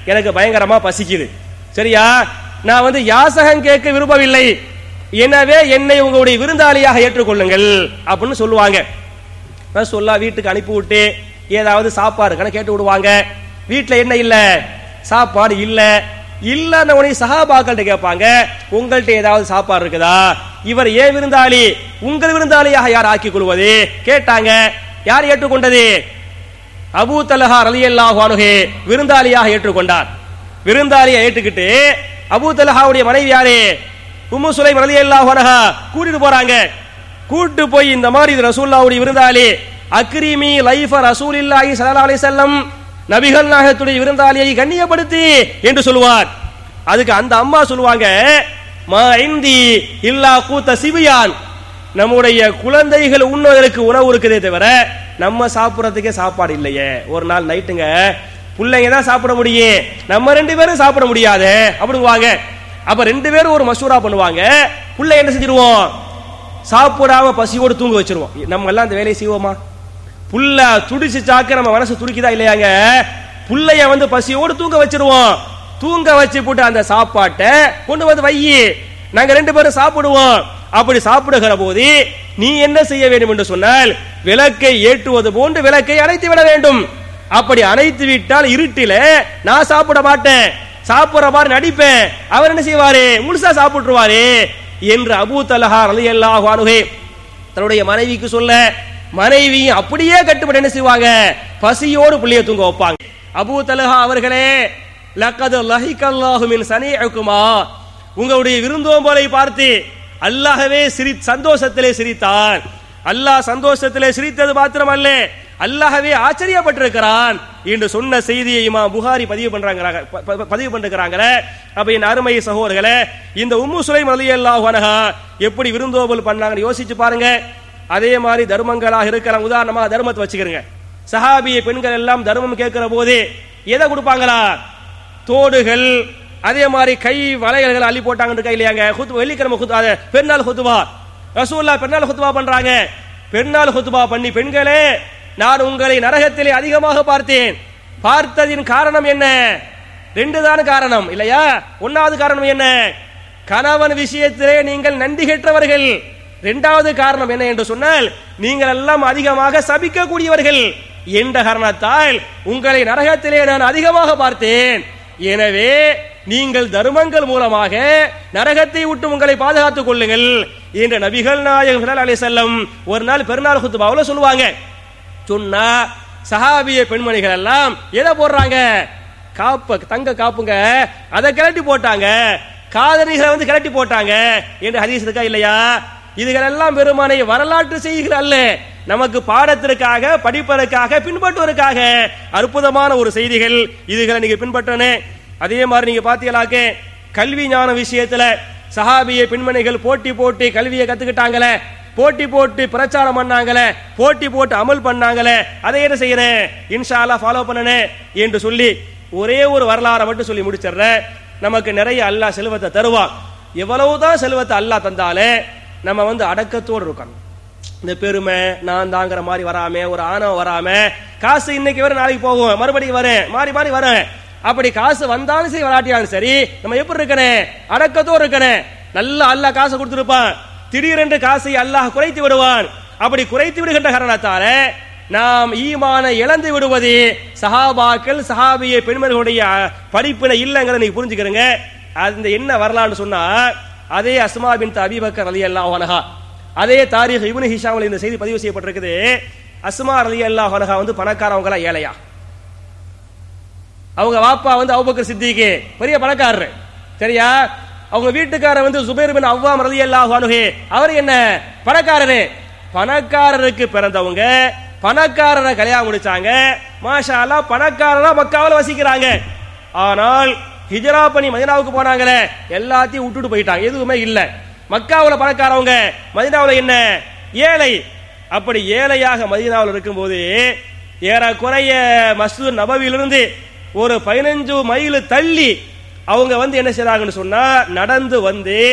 எனக்கு பயங்கரமா பசிக்குது சரியா நான் வந்து யாசகம் கேட்க விரும்பவில்லை எனவே என்னை உங்களுடைய விருந்தாளியாக ஏற்றுக்கொள்ளுங்கள் அப்படின்னு சொல்லுவாங்க ரசூல்லா வீட்டுக்கு அனுப்பி விட்டு ஏதாவது சாப்பாடு கணக்கு கேட்டு விடுவாங்க வீட்டுல என்ன இல்ல சாப்பாடு இல்ல இல்லன்னு உடனே சகாபாக்கள்கிட்ட கேட்பாங்க உங்கள்ட்ட ஏதாவது சாப்பாடு இருக்குதா இவர் ஏன் விருந்தாளி உங்கள் விருந்தாளியாக யார் ஆக்கிக் கொள்வது கேட்டாங்க யார் ஏற்றுக்கொண்டது அபூ தலஹா ரலியல்லாஹு அன்ஹு விருந்தாளியாக ஏற்றுக்கொண்டார் விருந்தாளியை ஏற்றுக்கிட்டு அபூ தலஹாவுடைய மனைவி யாரு உம்மு சுலைம் ரலியல்லாஹு அன்ஹா கூட்டிட்டு போறாங்க கூட்டு போய் இந்த மாதிரி இது ரசூலுல்லாஹ்வுடைய விருந்தாளி அக்ரிமி லைஃப ரசூலில்லாஹி ஸல்லல்லாஹு அலைஹி வஸல்லம் நபிகள் நாயகத்துடைய விருந்தாளியை கண்ணியப்படுத்தி என்று சொல்லுவார் அதுக்கு அந்த அம்மா சொல்லுவாங்க மா இந்தி இல்லா கூத்த சிபியான் நம்முடைய குழந்தைகள் உண்ணுவதற்கு உணவு இருக்குதே தவிர நம்ம சாப்பிடறதுக்கே சாப்பாடு இல்லையே ஒரு நாள் நைட்டுங்க பிள்ளைங்க தான் சாப்பிட முடியும் நம்ம ரெண்டு பேரும் சாப்பிட முடியாது அப்படிங்குவாங்க அப்ப ரெண்டு பேரும் ஒரு மசூரா பண்ணுவாங்க புள்ளை என்ன செஞ்சிருவோம் சாப்பிடாம பசியோடு தூங்க வச்சிருவோம் நம்ம எல்லாம் அந்த வேலையை செய்வோமா புள்ள துடிச்சு சாக்க நம்ம மனசு துடிக்குதா இல்லையாங்க புள்ளைய வந்து பசியோடு தூங்க வச்சிருவோம் தூங்க வச்சு போட்டு அந்த சாப்பாட்டை கொண்டு வந்து வையி நாங்க ரெண்டு பேரும் சாப்பிடுவோம் அப்படி சாப்பிடுகிற போது நீ என்ன செய்ய வேண்டும் என்று சொன்னால் விளக்கை ஏற்றுவது போன்று விளக்கை அணைத்து விட வேண்டும் அப்படி அணைத்து விட்டால் இருட்டில நான் சாப்பிட மாட்டேன் சாப்பிடுற மாதிரி நடிப்பேன் அவர் என்ன செய்வாரு முழுசா சாப்பிட்டுருவாரு என்று அபூ தலஹா ரலியல்லாஹு அன்ஹு தன்னுடைய மனைவிக்கு சொல்ல மனைவி அப்படியே கட்டுப்பட்டு என்ன செய்வாங்க பசியோடு புள்ளைய தூங்க வைப்பாங்க அபூ தலஹா அவர்களே லக்கது லஹிகல்லாஹு மின் சனிஅகுமா உங்களுடைய விருந்தோம்பலை பார்த்து அல்லாஹ்வே சிரி சந்தோஷத்திலே சிரித்தான் அல்லாஹ் சந்தோஷத்திலே சிரித்தது மாத்திரமல்ல அல்லாஹ்வே ஆச்சரியப்பட்டிருக்கிறான் என்று சொன்ன செய்தியை இமாம் புகாரி பதிவு பண்றாங்க ப- ப- பதிவு பண்ணிருக்கிறாங்களே அப்ப என் அருமை சகோதரர்களே இந்த உம்மு சுலைம் ரலியல்லாஹு அன்ஹா எப்படி விருந்தோம்பல் பண்ணாங்கன்னு யோசிச்சு பாருங்க அதே மாதிரி தர்மங்களாக இருக்கிற உதாரணமா தர்மத்தை வச்சுக்கிறங்க சஹாபிய பெண்கள் எல்லாம் தர்மம் கேட்கிற போது எதை கொடுப்பாங்களா தோடுகள் அதே மாதிரி கை வளையல்கள் அள்ளி போட்டாங்கன்னு இருக்கா இல்லையாங்க குத்து வெள்ளிக்கிழமை குத்து அது பெருநாள் குத்துவா ரசூல்லா பெருநாள் குத்துவா பண்றாங்க பெருநாள் குத்துவா பண்ணி பெண்களே நான் உங்களை நரகத்திலே அதிகமாக பார்த்தேன் பார்த்ததின் காரணம் என்ன ரெண்டு தான் காரணம் இல்லையா ஒன்னாவது காரணம் என்ன கணவன் விஷயத்திலே நீங்கள் நன்றி கெட்டவர்கள் இரண்டாவது காரணம் என்ன என்று சொன்னால் நீங்கள் எல்லாம் அதிகமாக சபிக்கக்கூடியவர்கள் என்ற காரணத்தால் உங்களை நரகத்திலே நான் அதிகமாக பார்த்தேன் எனவே நீங்கள் தர்மங்கள் மூலமாக நரகத்தை விட்டு உங்களை பாதுகாத்துக் கொள்ளுங்கள் என்ற நபிகள் நாயகம் ஸல்லல்லாஹு அலைஹி வஸல்லம் ஒரு நாள் பெருநாள் குத்துபாவுல சொல்லுவாங்க சொன்னா சஹாபிய பெண்மணிகள் எல்லாம் எதை போடுறாங்க காப்ப தங்க காப்புங்க அதை கிளட்டி போட்டாங்க காதணிகளை வந்து கிளட்டி போட்டாங்க என்று ஹதீஸ் இருக்கா இல்லையா இதுகளெல்லாம் பெருமானை வரலாற்று செய்திகள் அல்ல நமக்கு பாடத்திற்காக படிப்பதற்காக பின்பற்றுவதற்காக அற்புதமான ஒரு செய்திகள் இதுகளை நீங்க பின்பற்றனே அதே மாதிரி நீங்க பாத்தீங்களாக்க கல்வி ஞான விஷயத்துல சஹாபிய பெண்மணிகள் போட்டி போட்டு கல்வியை கத்துக்கிட்டாங்களே போட்டி போட்டு பிரச்சாரம் பண்ணாங்களே போட்டி போட்டு அமல் பண்ணாங்களே அதை என்ன செய்யறேன் இன்ஷா அல்லாஹ் ஃபாலோ பண்ணனே என்று சொல்லி ஒரே ஒரு வரலாறை மட்டும் சொல்லி முடிச்சிடுறேன் நமக்கு நிறைய அல்லாஹ் செல்வத்தை தருவான் எவ்வளவுதான் செல்வத்தை அல்லாஹ் தந்தாலே நம்ம வந்து அடக்கத்தோடு இருக்கணும் இந்த பெருமை நான் தாங்கிற மாதிரி வராம ஒரு ஆணவம் வராம காசு இன்னைக்கு வர நாளைக்கு போகும் மறுபடியும் வரேன் மாறி மாறி வரேன் அப்படி காசு வந்தாலும் சரி வராட்டியாலும் சரி நம்ம எப்படி இருக்கனே அடக்கத்தோடு இருக்கனே நல்லா அல்லாஹ் காசு கொடுத்திருப்பான் திடீரென்று காசை அல்லாஹ் குறைத்து விடுவான் அப்படி குறைத்து விடுகின்ற காரணத்தால நாம் ஈமான இழந்து விடுவது சஹாபாக்கள் சஹாபிய பெண்மணிகளுடைய படிப்பினை இல்லைங்கிறத நீங்க புரிஞ்சுக்கிறீங்க அந்த என்ன வரலான்னு சொன்னா அதே அஸ்மா பின் அபிபக்கர் அலி அல்லாஹ் அனஹா அதே தாரீக் இப்னு ஹிஷாமில் இந்த செய்தி பதிவு செய்யப்பட்டிருக்குது அஸ்மா அலி அல்லாஹ் அனஹா வந்து பணக்காரவங்க எல்லாம் ஏழையா அவங்க வாப்பா வந்து அபுபக்கர் சித்திக்கு பெரிய பணக்காரரு சரியா அவங்க வீட்டுக்காரர் வந்து சுபைர் பின் அவ்வாம் ரலியல்லாஹு அன்ஹு அவர் என்ன பணக்காரரு பணக்காரருக்கு பிறந்தவங்க பணக்காரரை கல்யாணம் முடிச்சாங்க மாஷா அல்லாஹ் பணக்காரரா மக்காவில் வசிக்கிறாங்க ஆனால் ஹிஜரா பண்ணி மதினாவுக்கு போனாங்களே எல்லாத்தையும் விட்டுட்டு போயிட்டாங்க எதுவுமே இல்ல மக்காவுல பணக்காரவங்க மதினாவுல என்ன ஏழை அப்படி ஏழையாக மதீனாவில் இருக்கும்போது ஏறக்குறைய மஸ்ஜித் நபவியிலிருந்து ஒரு பதினஞ்சு மைல் தள்ளி அவங்க வந்து என்ன செய்றாங்கன்னு சொன்னா நடந்து வந்து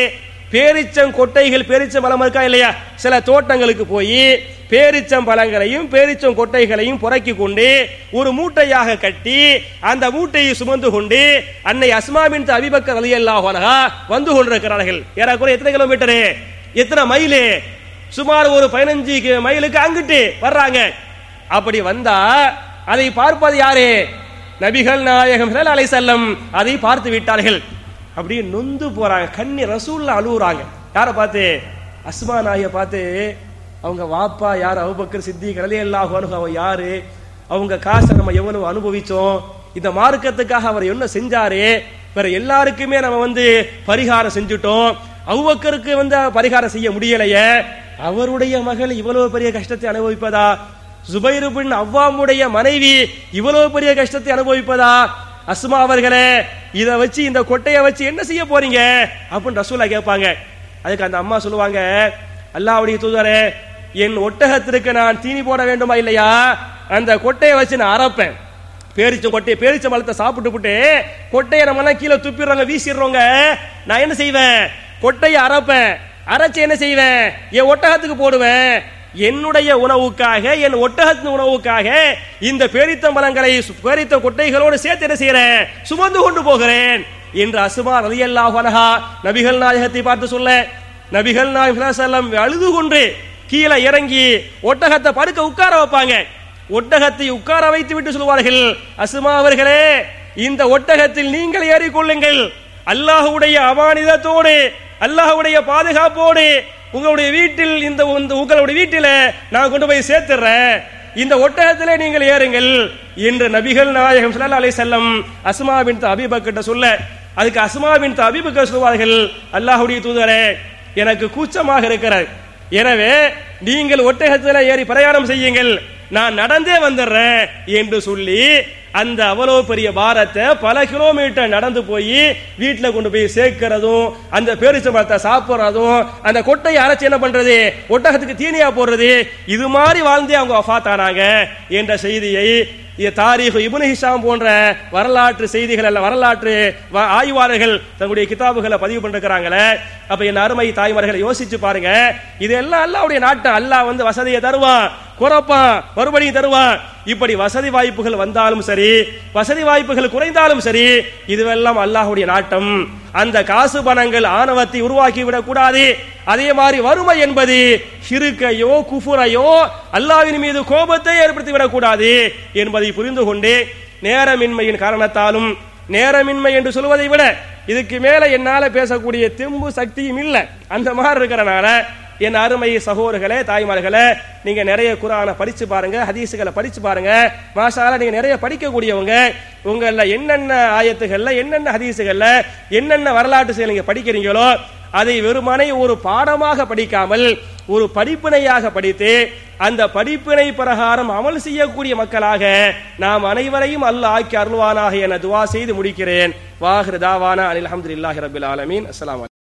பேரிச்சம் கொட்டைகள் பேரிச்சம் பழம் இருக்கா இல்லையா சில தோட்டங்களுக்கு போய் பேரிச்சம் பழங்களையும் பேரிச்சம் கொட்டைகளையும் புறக்கி கொண்டு ஒரு மூட்டையாக கட்டி அந்த மூட்டையை சுமந்து கொண்டு அன்னை அஸ்மாவின் அபிபக்கர் அலி அல்லாஹா வந்து கொண்டிருக்கிறார்கள் ஏறக்குறைய எத்தனை கிலோமீட்டரு எத்தனை மைலு சுமார் ஒரு பதினஞ்சு கி- மைலுக்கு அங்கிட்டு வர்றாங்க அப்படி வந்தா அதை பார்ப்பது யாரு நபிகள் நாயகம் அலை செல்லம் அதை பார்த்து விட்டார்கள் அப்படியே நொந்து போறாங்க கண்ணி ரசூல்ல அழுவுறாங்க யாரை பார்த்து அஸ்மா நாய பார்த்து அவங்க வாப்பா யார் அபுபக்கர் சித்தி கடலே அல்லாஹ் அவன் யாரு அவங்க காசை நம்ம எவ்வளவு அனுபவிச்சோம் இந்த மார்க்கத்துக்காக அவர் என்ன செஞ்சாரு வேற எல்லாருக்குமே நம்ம வந்து பரிகாரம் செஞ்சுட்டோம் அவுபக்கருக்கு வந்து பரிகாரம் செய்ய முடியலையே அவருடைய மகள் இவ்வளவு பெரிய கஷ்டத்தை அனுபவிப்பதா ஜுபைரு பின் அவ்வாமுடைய மனைவி இவ்வளவு பெரிய கஷ்டத்தை அனுபவிப்பதா அஸ்மா அவர்களே இத வச்சு இந்த கொட்டையை வச்சு என்ன செய்ய போறீங்க அப்படின்னு ரசூலா கேட்பாங்க அதுக்கு அந்த அம்மா சொல்லுவாங்க அல்லாஹ்வுடைய தூதரே என் ஒட்டகத்திற்கு நான் தீனி போட வேண்டுமா இல்லையா அந்த கொட்டையை வச்சு நான் அரைப்பேன் பேரிச்ச கொட்டையை பேரிச்ச மலத்தை சாப்பிட்டு விட்டு கொட்டையை நம்ம எல்லாம் கீழே துப்பிடுறாங்க வீசிடுறோங்க நான் என்ன செய்வேன் கொட்டையை அரைப்பேன் அரைச்சு என்ன செய்வேன் என் ஒட்டகத்துக்கு போடுவேன் என்னுடைய உணவுக்காக என் ஒட்டகத்தின் உணவுக்காக இந்த பேரித்த மரங்களை சு- பேரித்த கொட்டைகளோடு சேர்த்து என்ன செய்யறேன் சுமந்து கொண்டு போகிறேன் என்று அசுமா ரலியல்லாஹு அன்ஹா நபிகள் நாயகத்தை பார்த்து சொல்ல நபிகள் நாயகம் செல்லம் அழுது கொண்டு கீழே இறங்கி ஒட்டகத்தை படுக்க உட்கார வைப்பாங்க ஒட்டகத்தை உட்கார வைத்து விட்டு சொல்வார்கள் அசுமா அவர்களே இந்த ஒட்டகத்தில் நீங்கள் ஏறிக்கொள்ளுங்கள் அல்லாஹ்வுடைய அமானிதத்தோடு அல்லாஹ்வுடைய பாதுகாப்போடு உங்களுடைய வீட்டில் இந்த இந்த உங்களுடைய வீட்டில நான் கொண்டு போய் சேர்த்துறேன் இந்த ஒட்டகத்திலே நீங்கள் ஏறுங்கள் என்று நபிகள் நாயகம் ஸல்லல்லாஹு அலைஹி வஸல்லம் அஸ்மா பின் அபிபக்கிட்ட சொல்ல அதுக்கு அஸ்மா பின் அபிபக்கர் சொல்வார்கள் அல்லாஹ்வுடைய தூதரே எனக்கு கூச்சமாக இருக்கிறது எனவே நீங்கள் ஒட்டகத்தில் ஏறி பிரயாணம் செய்யுங்கள் நான் நடந்தே வந்துடுறேன் என்று சொல்லி அந்த அவ்வளவு பெரிய பாரத்தை பல கிலோமீட்டர் நடந்து போய் வீட்டுல கொண்டு போய் சேர்க்கிறதும் அந்த பேரிச்சம்பழத்தை சாப்பிடுறதும் அந்த கொட்டையை அரைச்சு என்ன பண்றது ஒட்டகத்துக்கு தீனியா போடுறது இது மாதிரி வாழ்ந்தே அவங்க வஃபாத் ஆனாங்க என்ற செய்தியை இ- தாரீஹ் இப்னு ஹிஷாம் போன்ற வரலாற்று செய்திகள் அல்ல வரலாற்று வ- ஆய்வாளர்கள் தங்களுடைய கிதாபுகளை பதிவு பண்ணிருக்கிறாங்களே அப்ப என் அருமை தாய்மார்களை யோசிச்சு பாருங்க இது எல்லாம் அல்லாவுடைய நாட்டம் அல்லாஹ் வந்து வசதியை தருவான் குறைப்பான் மறுபடியும் தருவான் இப்படி வசதி வாய்ப்புகள் வந்தாலும் சரி வசதி வாய்ப்புகள் குறைந்தாலும் சரி இதுவெல்லாம் அல்லாஹ்வுடைய நாட்டம் அந்த காசு பணங்கள் ஆணவத்தை உருவாக்கி விடக் கூடாது அதே மாதிரி வறுமை என்பது ஷிருக்கையோ குஃபுரையோ அல்லாஹ்வின் மீது கோபத்தை ஏற்படுத்தி விடக்கூடாது என்பதை புரிந்து கொண்டு நேரமின்மையின் காரணத்தாலும் நேரமின்மை என்று சொல்வதை விட இதுக்கு மேல என்னால பேசக்கூடிய தெம்பு சக்தியும் இல்லை அந்த மாதிரி இருக்கிறனால என் அருமை சகோதரர்களே தாய்மார்களே நீங்க நிறைய குரானை படிச்சு பாருங்க ஹதீஸுகளை படிச்சு பாருங்க மாஷால நீங்க நிறைய படிக்கக்கூடியவங்க உங்கள என்னென்ன ஆயத்துகள்ல என்னென்ன ஹதீஸுகள்ல என்னென்ன வரலாற்று செயல் நீங்க படிக்கிறீங்களோ அதை வெறுமனே ஒரு பாடமாக படிக்காமல் ஒரு படிப்பினையாக படித்து அந்த படிப்பினை பிரகாரம் அமல் செய்யக்கூடிய மக்களாக நாம் அனைவரையும் அல்லாஹ் ஆக்கி அருள்வானாக என துவா செய்து முடிக்கிறேன் வாஹிரு தாவானா அனில் அஹமதுல்லாஹி ரபில் ஆலமீன் அஸ்ஸலாமு அலைக்கும்